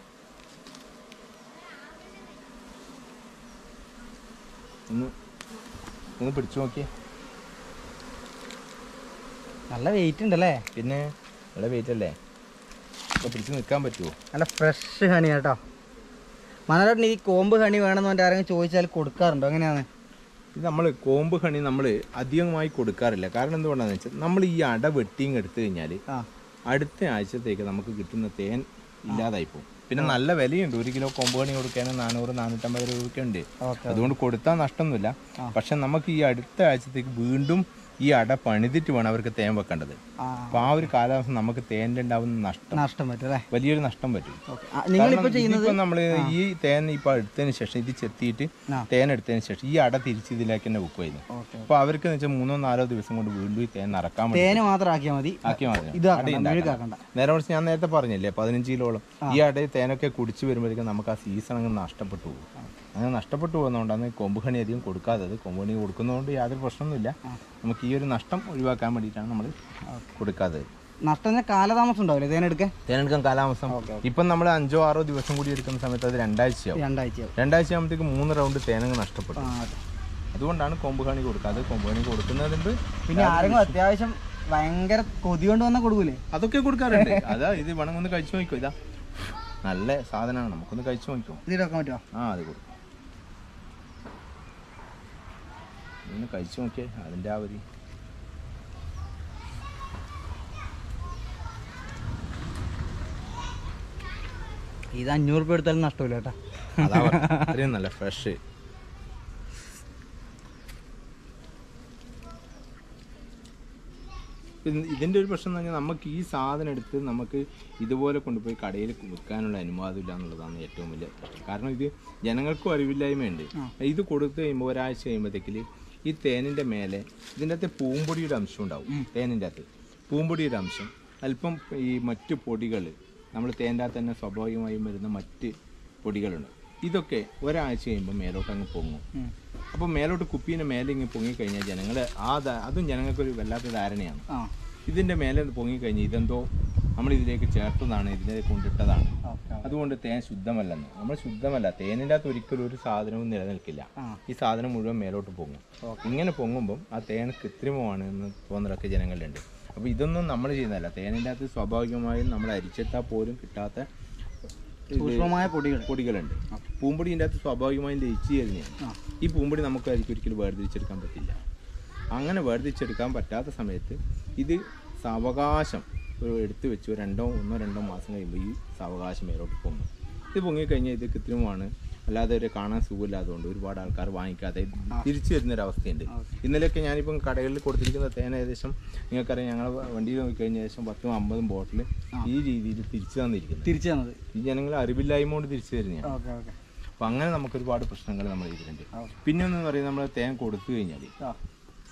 ഒന്ന് ഒന്ന് പിടിച്ചു നോക്കിയേ നല്ല വെയിറ്റ് ഉണ്ടല്ലേ പിന്നെ നല്ല വെയിറ്റ് അല്ലേ ഇപ്പോൾ പിടിച്ച് നിൽക്കാൻ പറ്റുമോ നല്ല ഫ്രഷ് ഹണി കേട്ടോ മനോരേട്ടൻ ഈ കോമ്പ് ഹണി വേണമെന്ന് പറഞ്ഞിട്ട് ആരെങ്കിലും ചോദിച്ചാൽ കൊടുക്കാറുണ്ടോ എങ്ങനെയാണ് ഇത് നമ്മൾ കോമ്പ് ഹണി നമ്മൾ അധികമായി കൊടുക്കാറില്ല കാരണം എന്തുകൊണ്ടാണെന്ന് വെച്ചാൽ നമ്മൾ ഈ അട വെട്ടിങ് എടുത്തു കഴിഞ്ഞാൽ ആ അടുത്ത ആഴ്ചത്തേക്ക് നമുക്ക് കിട്ടുന്ന തേൻ ഇല്ലാതായി പോകും പിന്നെ നല്ല വിലയുണ്ട് ഒരു കിലോ കൊമ്പ് ഹണി കൊടുക്കുകയാണെങ്കിൽ നാനൂറ് നാനൂറ്റമ്പത് രൂപയൊക്കെ ഉണ്ട് ഓക്കെ അതുകൊണ്ട് കൊടുത്താൽ നഷ്ടമൊന്നുമില്ല ആ. പക്ഷെ നമുക്ക് ഈ അടുത്ത ആഴ്ചത്തേക്ക് വീണ്ടും ഈ അട പണിതിട്ട് വേണം അവർക്ക് തേൻ വെക്കേണ്ടത് ആ അപ്പോൾ ആ ഒരു കാലാവസ്ഥ നമുക്ക് തേനിൽ ഉണ്ടാവുന്ന നഷ്ടം നഷ്ടം പറ്റും അല്ലേ വലിയൊരു നഷ്ടം പറ്റും ഓക്കെ നിങ്ങളിപ്പോൾ ചെയ്യുന്നത് നമ്മൾ ഈ തേൻ ഇപ്പൊ എടുത്തതിന് ശേഷം ഇത് ചെത്തിയിട്ട് ആ. തേൻ എടുത്തതിന് ശേഷം ഈ അട തിരിച്ച് ഇതിലേക്ക് തന്നെ വെക്കുമായിരുന്നു ഓക്കെ അപ്പോൾ അവർക്ക് വെച്ചാൽ മൂന്നോ നാലോ ദിവസം കൊണ്ട് വീണ്ടും ഈ തേൻ നിറക്കാൻ വേണ്ടി തേന് മാത്രം ആക്കിയാൽ മതി ആക്കി മാറ്റി ഇതാക്കണ്ട മെഴുകാക്കണ്ട നേരെ മറിച്ച് ഞാൻ നേരത്തെ പറഞ്ഞില്ലേ പതിനഞ്ച് കിലോളം ഈ അടയിൽ തേനൊക്കെ കുടിച്ച് വരുമ്പോഴേക്കും നമുക്ക് ആ സീസൺ അങ്ങ് നഷ്ടപ്പെട്ടു പോകും അങ്ങനെ നഷ്ടപ്പെട്ടു പോകുന്നതുകൊണ്ടാണ് കൊമ്പുകണി അധികം കൊടുക്കാത്തത് കൊമ്പുകണി കൊടുക്കുന്നതുകൊണ്ട് യാതൊരു പ്രശ്നമൊന്നുമില്ല നമുക്ക് ഈ ഒരു നഷ്ടം ഒഴിവാക്കാൻ വേണ്ടിയിട്ടാണ് നമ്മൾ കൊടുക്കാത്തത് നഷ്ടം കാലതാമസം ഉണ്ടാവില്ലേ തേനെടുക്കാൻ തേനെടുക്കാൻ കാലാവസ്ഥ ഇപ്പം നമ്മൾ അഞ്ചോ ആറോ ദിവസം കൂടി എടുക്കുന്ന സമയത്ത് അത് രണ്ടാഴ്ചയാവും രണ്ടാഴ്ചയാവും രണ്ടാഴ്ച ആകുമ്പോഴത്തേക്ക് മൂന്ന് റൗണ്ട് തേനങ്ങ് നഷ്ടപ്പെട്ടു ആ അതെ. അതുകൊണ്ടാണ് കൊമ്പുകണി കൊടുക്കാതെ കൊമ്പുകണി കൊടുക്കുന്നതിന് പിന്നെ ആരെങ്കിലും അത്യാവശ്യം ഭയങ്കര കൊതി കൊണ്ട് വന്നാൽ കൊടുക്കൂലേ അതൊക്കെ കൊടുക്കാറുണ്ട് അതാ ഇത് വേണമെങ്കിൽ ഒന്ന് കഴിച്ചു നോക്കിക്കോ ഇതാ നല്ല സാധനമാണ് നമുക്കൊന്ന് കഴിച്ചു നോക്കിക്കോ ഇതിൽ വെക്കാൻ പറ്റുമോ ആ അത് കൊടുക്കും ഒന്ന് കഴിച്ചു നോക്കിയേ അതിൻ്റെ ആ ഒരു ഇത് അഞ്ഞൂറ് രൂപ എടുത്താലും നഷ്ടമില്ല കേട്ടോ അതാ പറഞ്ഞെ. അത്രയും നല്ല ഫ്രഷ് ഇതിൻ്റെ ഒരു പ്രശ്നം എന്ന് പറഞ്ഞാൽ നമുക്ക് ഈ സാധനം എടുത്ത് നമുക്ക് ഇതുപോലെ കൊണ്ടുപോയി കടയിൽ വിൽക്കാനുള്ള അനുവാദം ഇല്ല എന്നുള്ളതാണ് ഏറ്റവും വലിയ പ്രശ്നം കാരണം ഇത് ജനങ്ങൾക്കും അറിവില്ലായ്മയുണ്ട് ഇത് കൊടുത്തു കഴിയുമ്പോൾ ഒരാഴ്ച കഴിയുമ്പോഴത്തേക്കിൽ ഈ തേനിൻ്റെ മേലെ ഇതിൻ്റെ അകത്ത് പൂമ്പൊടിയുടെ അംശം ഉണ്ടാവും തേനിൻ്റെ അകത്ത് പൂമ്പൊടിയുടെ അംശം അല്പം ഈ മറ്റു പൊടികൾ നമ്മൾ തേൻ്റെ അകത്ത് തന്നെ സ്വാഭാവികമായും വരുന്ന മറ്റ് പൊടികളുണ്ട് ഇതൊക്കെ ഒരാഴ്ച കഴിയുമ്പോൾ മേലോട്ട് അങ്ങ് പൊങ്ങും ഉം. അപ്പോൾ മേലോട്ട് കുപ്പീൻ്റെ മേലെ ഇങ്ങ് പൊങ്ങിക്കഴിഞ്ഞാൽ ജനങ്ങൾ ആ ധാ- അതും ജനങ്ങൾക്കൊരു വല്ലാത്ത ധാരണയാണ് ആ ഇതിൻ്റെ മേലെ പൊങ്ങിക്കഴിഞ്ഞ് ഇതെന്തോ നമ്മൾ ഇതിലേക്ക് ചേർത്തതാണ് ഇതിനെ കൊണ്ടിട്ടതാണ് ഓക്കെ അതുകൊണ്ട് തേൻ ശുദ്ധമല്ലെന്ന് നമ്മൾ ശുദ്ധമല്ല തേനിൻ്റെ അകത്ത് ഒരിക്കലും ഒരു സാധനവും നിലനിൽക്കില്ല ആ. ഈ സാധനം മുഴുവൻ മേലോട്ട് പൊങ്ങും ഇങ്ങനെ പൊങ്ങുമ്പം ആ തേൻ കൃത്രിമമാണ് എന്ന് തോന്നലൊക്കെ ജനങ്ങളിലുണ്ട് അപ്പോൾ ഇതൊന്നും നമ്മൾ ചെയ്യുന്നതല്ല തേനിൻ്റെ അകത്ത് സ്വാഭാവികമായും നമ്മൾ അരിച്ചെത്താൽ പോലും കിട്ടാത്ത ഇത് സൂക്ഷ്മമായ പൊടികൾ പൊടികളുണ്ട് പൂമ്പൊടിൻ്റെ അകത്ത് സ്വാഭാവികമായും ലയിച്ച് കഴിഞ്ഞാൽ ആ. ഈ പൂമ്പൊടി നമുക്ക് അതിലേക്ക് ഒരിക്കലും വേർതിരിച്ചെടുക്കാൻ പറ്റില്ല അങ്ങനെ വേർതിരിച്ചെടുക്കാൻ പറ്റാത്ത സമയത്ത് ഇത് സാവകാശം ഒരു എടുത്തു വെച്ച് ഒരു രണ്ടോ ഒന്നോ രണ്ടോ മാസം കഴിയുമ്പോൾ ഈ സാവകാശം മേലോട്ട് പൊങ്ങും ഇത് പൊങ്ങിക്കഴിഞ്ഞാൽ ഇത് കൃത്രിമമാണ് അല്ലാതെ ഒരു കാണാൻ സുഖമില്ലാത്തതുകൊണ്ട് ഒരുപാട് ആൾക്കാർ വാങ്ങിക്കാതെ തിരിച്ചു വരുന്നൊരവസ്ഥയുണ്ട് ഇന്നലെയൊക്കെ ഞാനിപ്പം കടകളിൽ കൊടുത്തിരിക്കുന്ന തേൻ ഏകദേശം നിങ്ങൾക്കറിയാം ഞങ്ങൾ വണ്ടിയിൽ നോക്കിക്കഴിഞ്ഞ ഏകദേശം പത്തും അമ്പതും ബോട്ടിൽ ഈ രീതിയിൽ തിരിച്ചു തന്നിരിക്കുന്നത് തിരിച്ചു തന്നത് ഈ ജനങ്ങൾ അറിവില്ലായ്മ കൊണ്ട് തിരിച്ചു തരുന്നതാണ് ഓക്കെ ഓക്കെ അപ്പോൾ അങ്ങനെ നമുക്ക് ഒരുപാട് പ്രശ്നങ്ങൾ നമ്മൾ ഇതിലുണ്ട് ആ. പിന്നെ ഒന്ന് പറയുന്നത് നമ്മൾ തേൻ കൊടുത്തു കഴിഞ്ഞാൽ ആ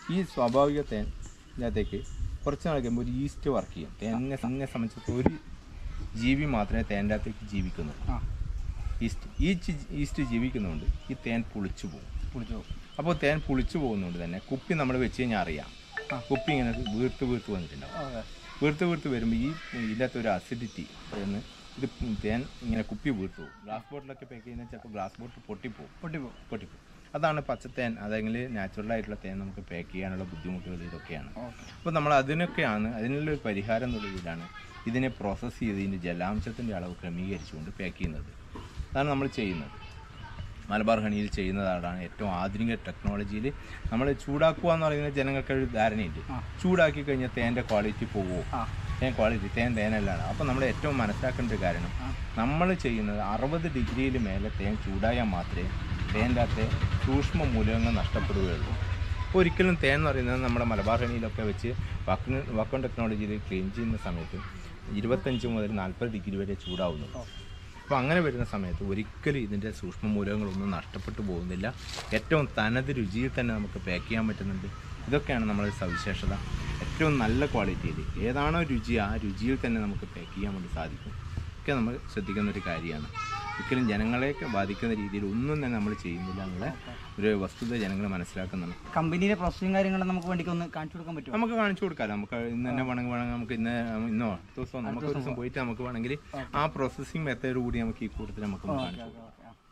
ഈ സ്വാഭാവിക തേൻ ഇതിനകത്തേക്ക് കുറച്ച് നാൾ കഴിയുമ്പോൾ ഒരു ഈസ്റ്റ് വർക്ക് ചെയ്യും തേനിനെ തന്നെ സംബന്ധിച്ചിടത്തോളം ഒരു ജീവി മാത്രമേ തേൻ്റെ അകത്തേക്ക് ജീവിക്കുന്നുള്ളൂ ആ ഈസ്റ്റ് ഈ ചി- ഈസ്റ്റ് ജീവിക്കുന്നതുകൊണ്ട് ഈ തേൻ പുളിച്ചു പോകും കുളിച്ചു അപ്പോൾ തേൻ പുളിച്ചു പോകുന്നതുകൊണ്ട് തന്നെ കുപ്പി നമ്മൾ വെച്ച് കഴിഞ്ഞാൽ അറിയാം കുപ്പി ഇങ്ങനെ വീർത്ത് വീർത്ത് വന്നിട്ടുണ്ടാവും വീർത്ത് വീർത്ത് വരുമ്പോൾ ഈ ഇതിനകത്ത് ഒരു അസിഡിറ്റി എന്ന് ഇത് തേൻ ഇങ്ങനെ കുപ്പി വീർത്ത് പോകും ഗ്ലാസ് ബോട്ടിലൊക്കെ പാക്ക് ചെയ്യുന്ന ചിലപ്പോൾ ഗ്ലാസ് ബോട്ടിൽ പൊട്ടിപ്പോവും പൊട്ടിപ്പോകും പൊട്ടിപ്പോവും അതാണ് പച്ചത്തേൻ അതെങ്കിൽ നാച്ചുറൽ ആയിട്ടുള്ള തേൻ നമുക്ക് പാക്ക് ചെയ്യാനുള്ള ബുദ്ധിമുട്ടുകൾ ഇതൊക്കെയാണ് അപ്പോൾ നമ്മൾ അതിനൊക്കെയാണ് അതിനുള്ള ഒരു പരിഹാരം എന്നുള്ള രീതിയിലാണ് ഇതിനെ പ്രോസസ്സ് ചെയ്ത് ഇതിൻ്റെ ജലാംശത്തിൻ്റെ അളവ് ക്രമീകരിച്ചുകൊണ്ട് പാക്ക് ചെയ്യുന്നത് അതാണ് നമ്മൾ ചെയ്യുന്നത് മലബാർ ഹണിയിൽ ചെയ്യുന്നതാണ് ഏറ്റവും ആധുനിക ടെക്നോളജിയിൽ നമ്മൾ ചൂടാക്കുക എന്ന് പറയുന്നത് ജനങ്ങൾക്ക് ഒരു ധാരണയുണ്ട് ചൂടാക്കി കഴിഞ്ഞാൽ തേൻ്റെ ക്വാളിറ്റി പോവുമോ തേൻ ക്വാളിറ്റി തേൻ തേനല്ലാണ് അപ്പോൾ നമ്മൾ ഏറ്റവും മനസ്സിലാക്കേണ്ട ഒരു കാരണം നമ്മൾ ചെയ്യുന്നത് അറുപത് ഡിഗ്രിയിൽ മേലെ തേൻ ചൂടായാൽ മാത്രമേ തേൻ്റെ അകത്തെ സൂക്ഷ്മ മൂലകങ്ങൾ നഷ്ടപ്പെടുകയുള്ളൂ അപ്പോൾ ഒരിക്കലും തേൻ എന്ന് പറയുന്നത് നമ്മുടെ മലബാർ ഹണിയിലൊക്കെ വെച്ച് വക്കൺ വക്കൺ ടെക്നോളജിയിൽ ക്ലീൻ ചെയ്യുന്ന സമയത്ത് ഇരുപത്തഞ്ച് മുതൽ നാൽപ്പത് ഡിഗ്രി വരെ ചൂടാവുന്നു അപ്പോൾ അങ്ങനെ വരുന്ന സമയത്ത് ഒരിക്കലും ഇതിൻ്റെ സൂക്ഷ്മ മൂലകങ്ങളൊന്നും നഷ്ടപ്പെട്ടു പോകുന്നില്ല ഏറ്റവും തനത് രുചിയിൽ തന്നെ നമുക്ക് പാക്ക് ചെയ്യാൻ പറ്റുന്നുണ്ട് ഇതൊക്കെയാണ് നമ്മളെ സവിശേഷത ഏറ്റവും നല്ല ക്വാളിറ്റിയിൽ ഏതാണോ രുചി ആ രുചിയിൽ തന്നെ നമുക്ക് പാക്ക് ചെയ്യാൻ വേണ്ടി സാധിക്കും ഒക്കെ നമ്മൾ ശ്രദ്ധിക്കുന്ന ഒരു കാര്യമാണ് ഒരിക്കലും ജനങ്ങളെയൊക്കെ ബാധിക്കുന്ന രീതിയിൽ ഒന്നും തന്നെ നമ്മൾ ചെയ്യുന്നില്ല എന്നുള്ള ഒരു വസ്തുത ജനങ്ങൾ മനസ്സിലാക്കുന്നുണ്ട് കമ്പനിയിലെ പ്രോസസ്സിങ് കാര്യങ്ങളും നമുക്ക് വേണ്ടിക്ക് ഒന്ന് കാണിച്ചു കൊടുക്കാൻ പറ്റുമോ നമുക്ക് കാണിച്ചു കൊടുക്കാമല്ലോ നമുക്ക് ഇന്ന് തന്നെ വേണമെങ്കിൽ വേണമെങ്കിൽ നമുക്ക് ഇന്ന് ഇന്നോ അടുത്ത ദിവസം നമുക്ക് ഒരു ദിവസം പോയിട്ട് നമുക്ക് വേണമെങ്കിൽ ആ പ്രോസസ്സിങ് മെത്തേഡ് കൂടി നമുക്ക് ഈ കൂട്ടത്തിൽ നമുക്ക് ഒന്ന് കാണിച്ചു കൊടുക്കാം.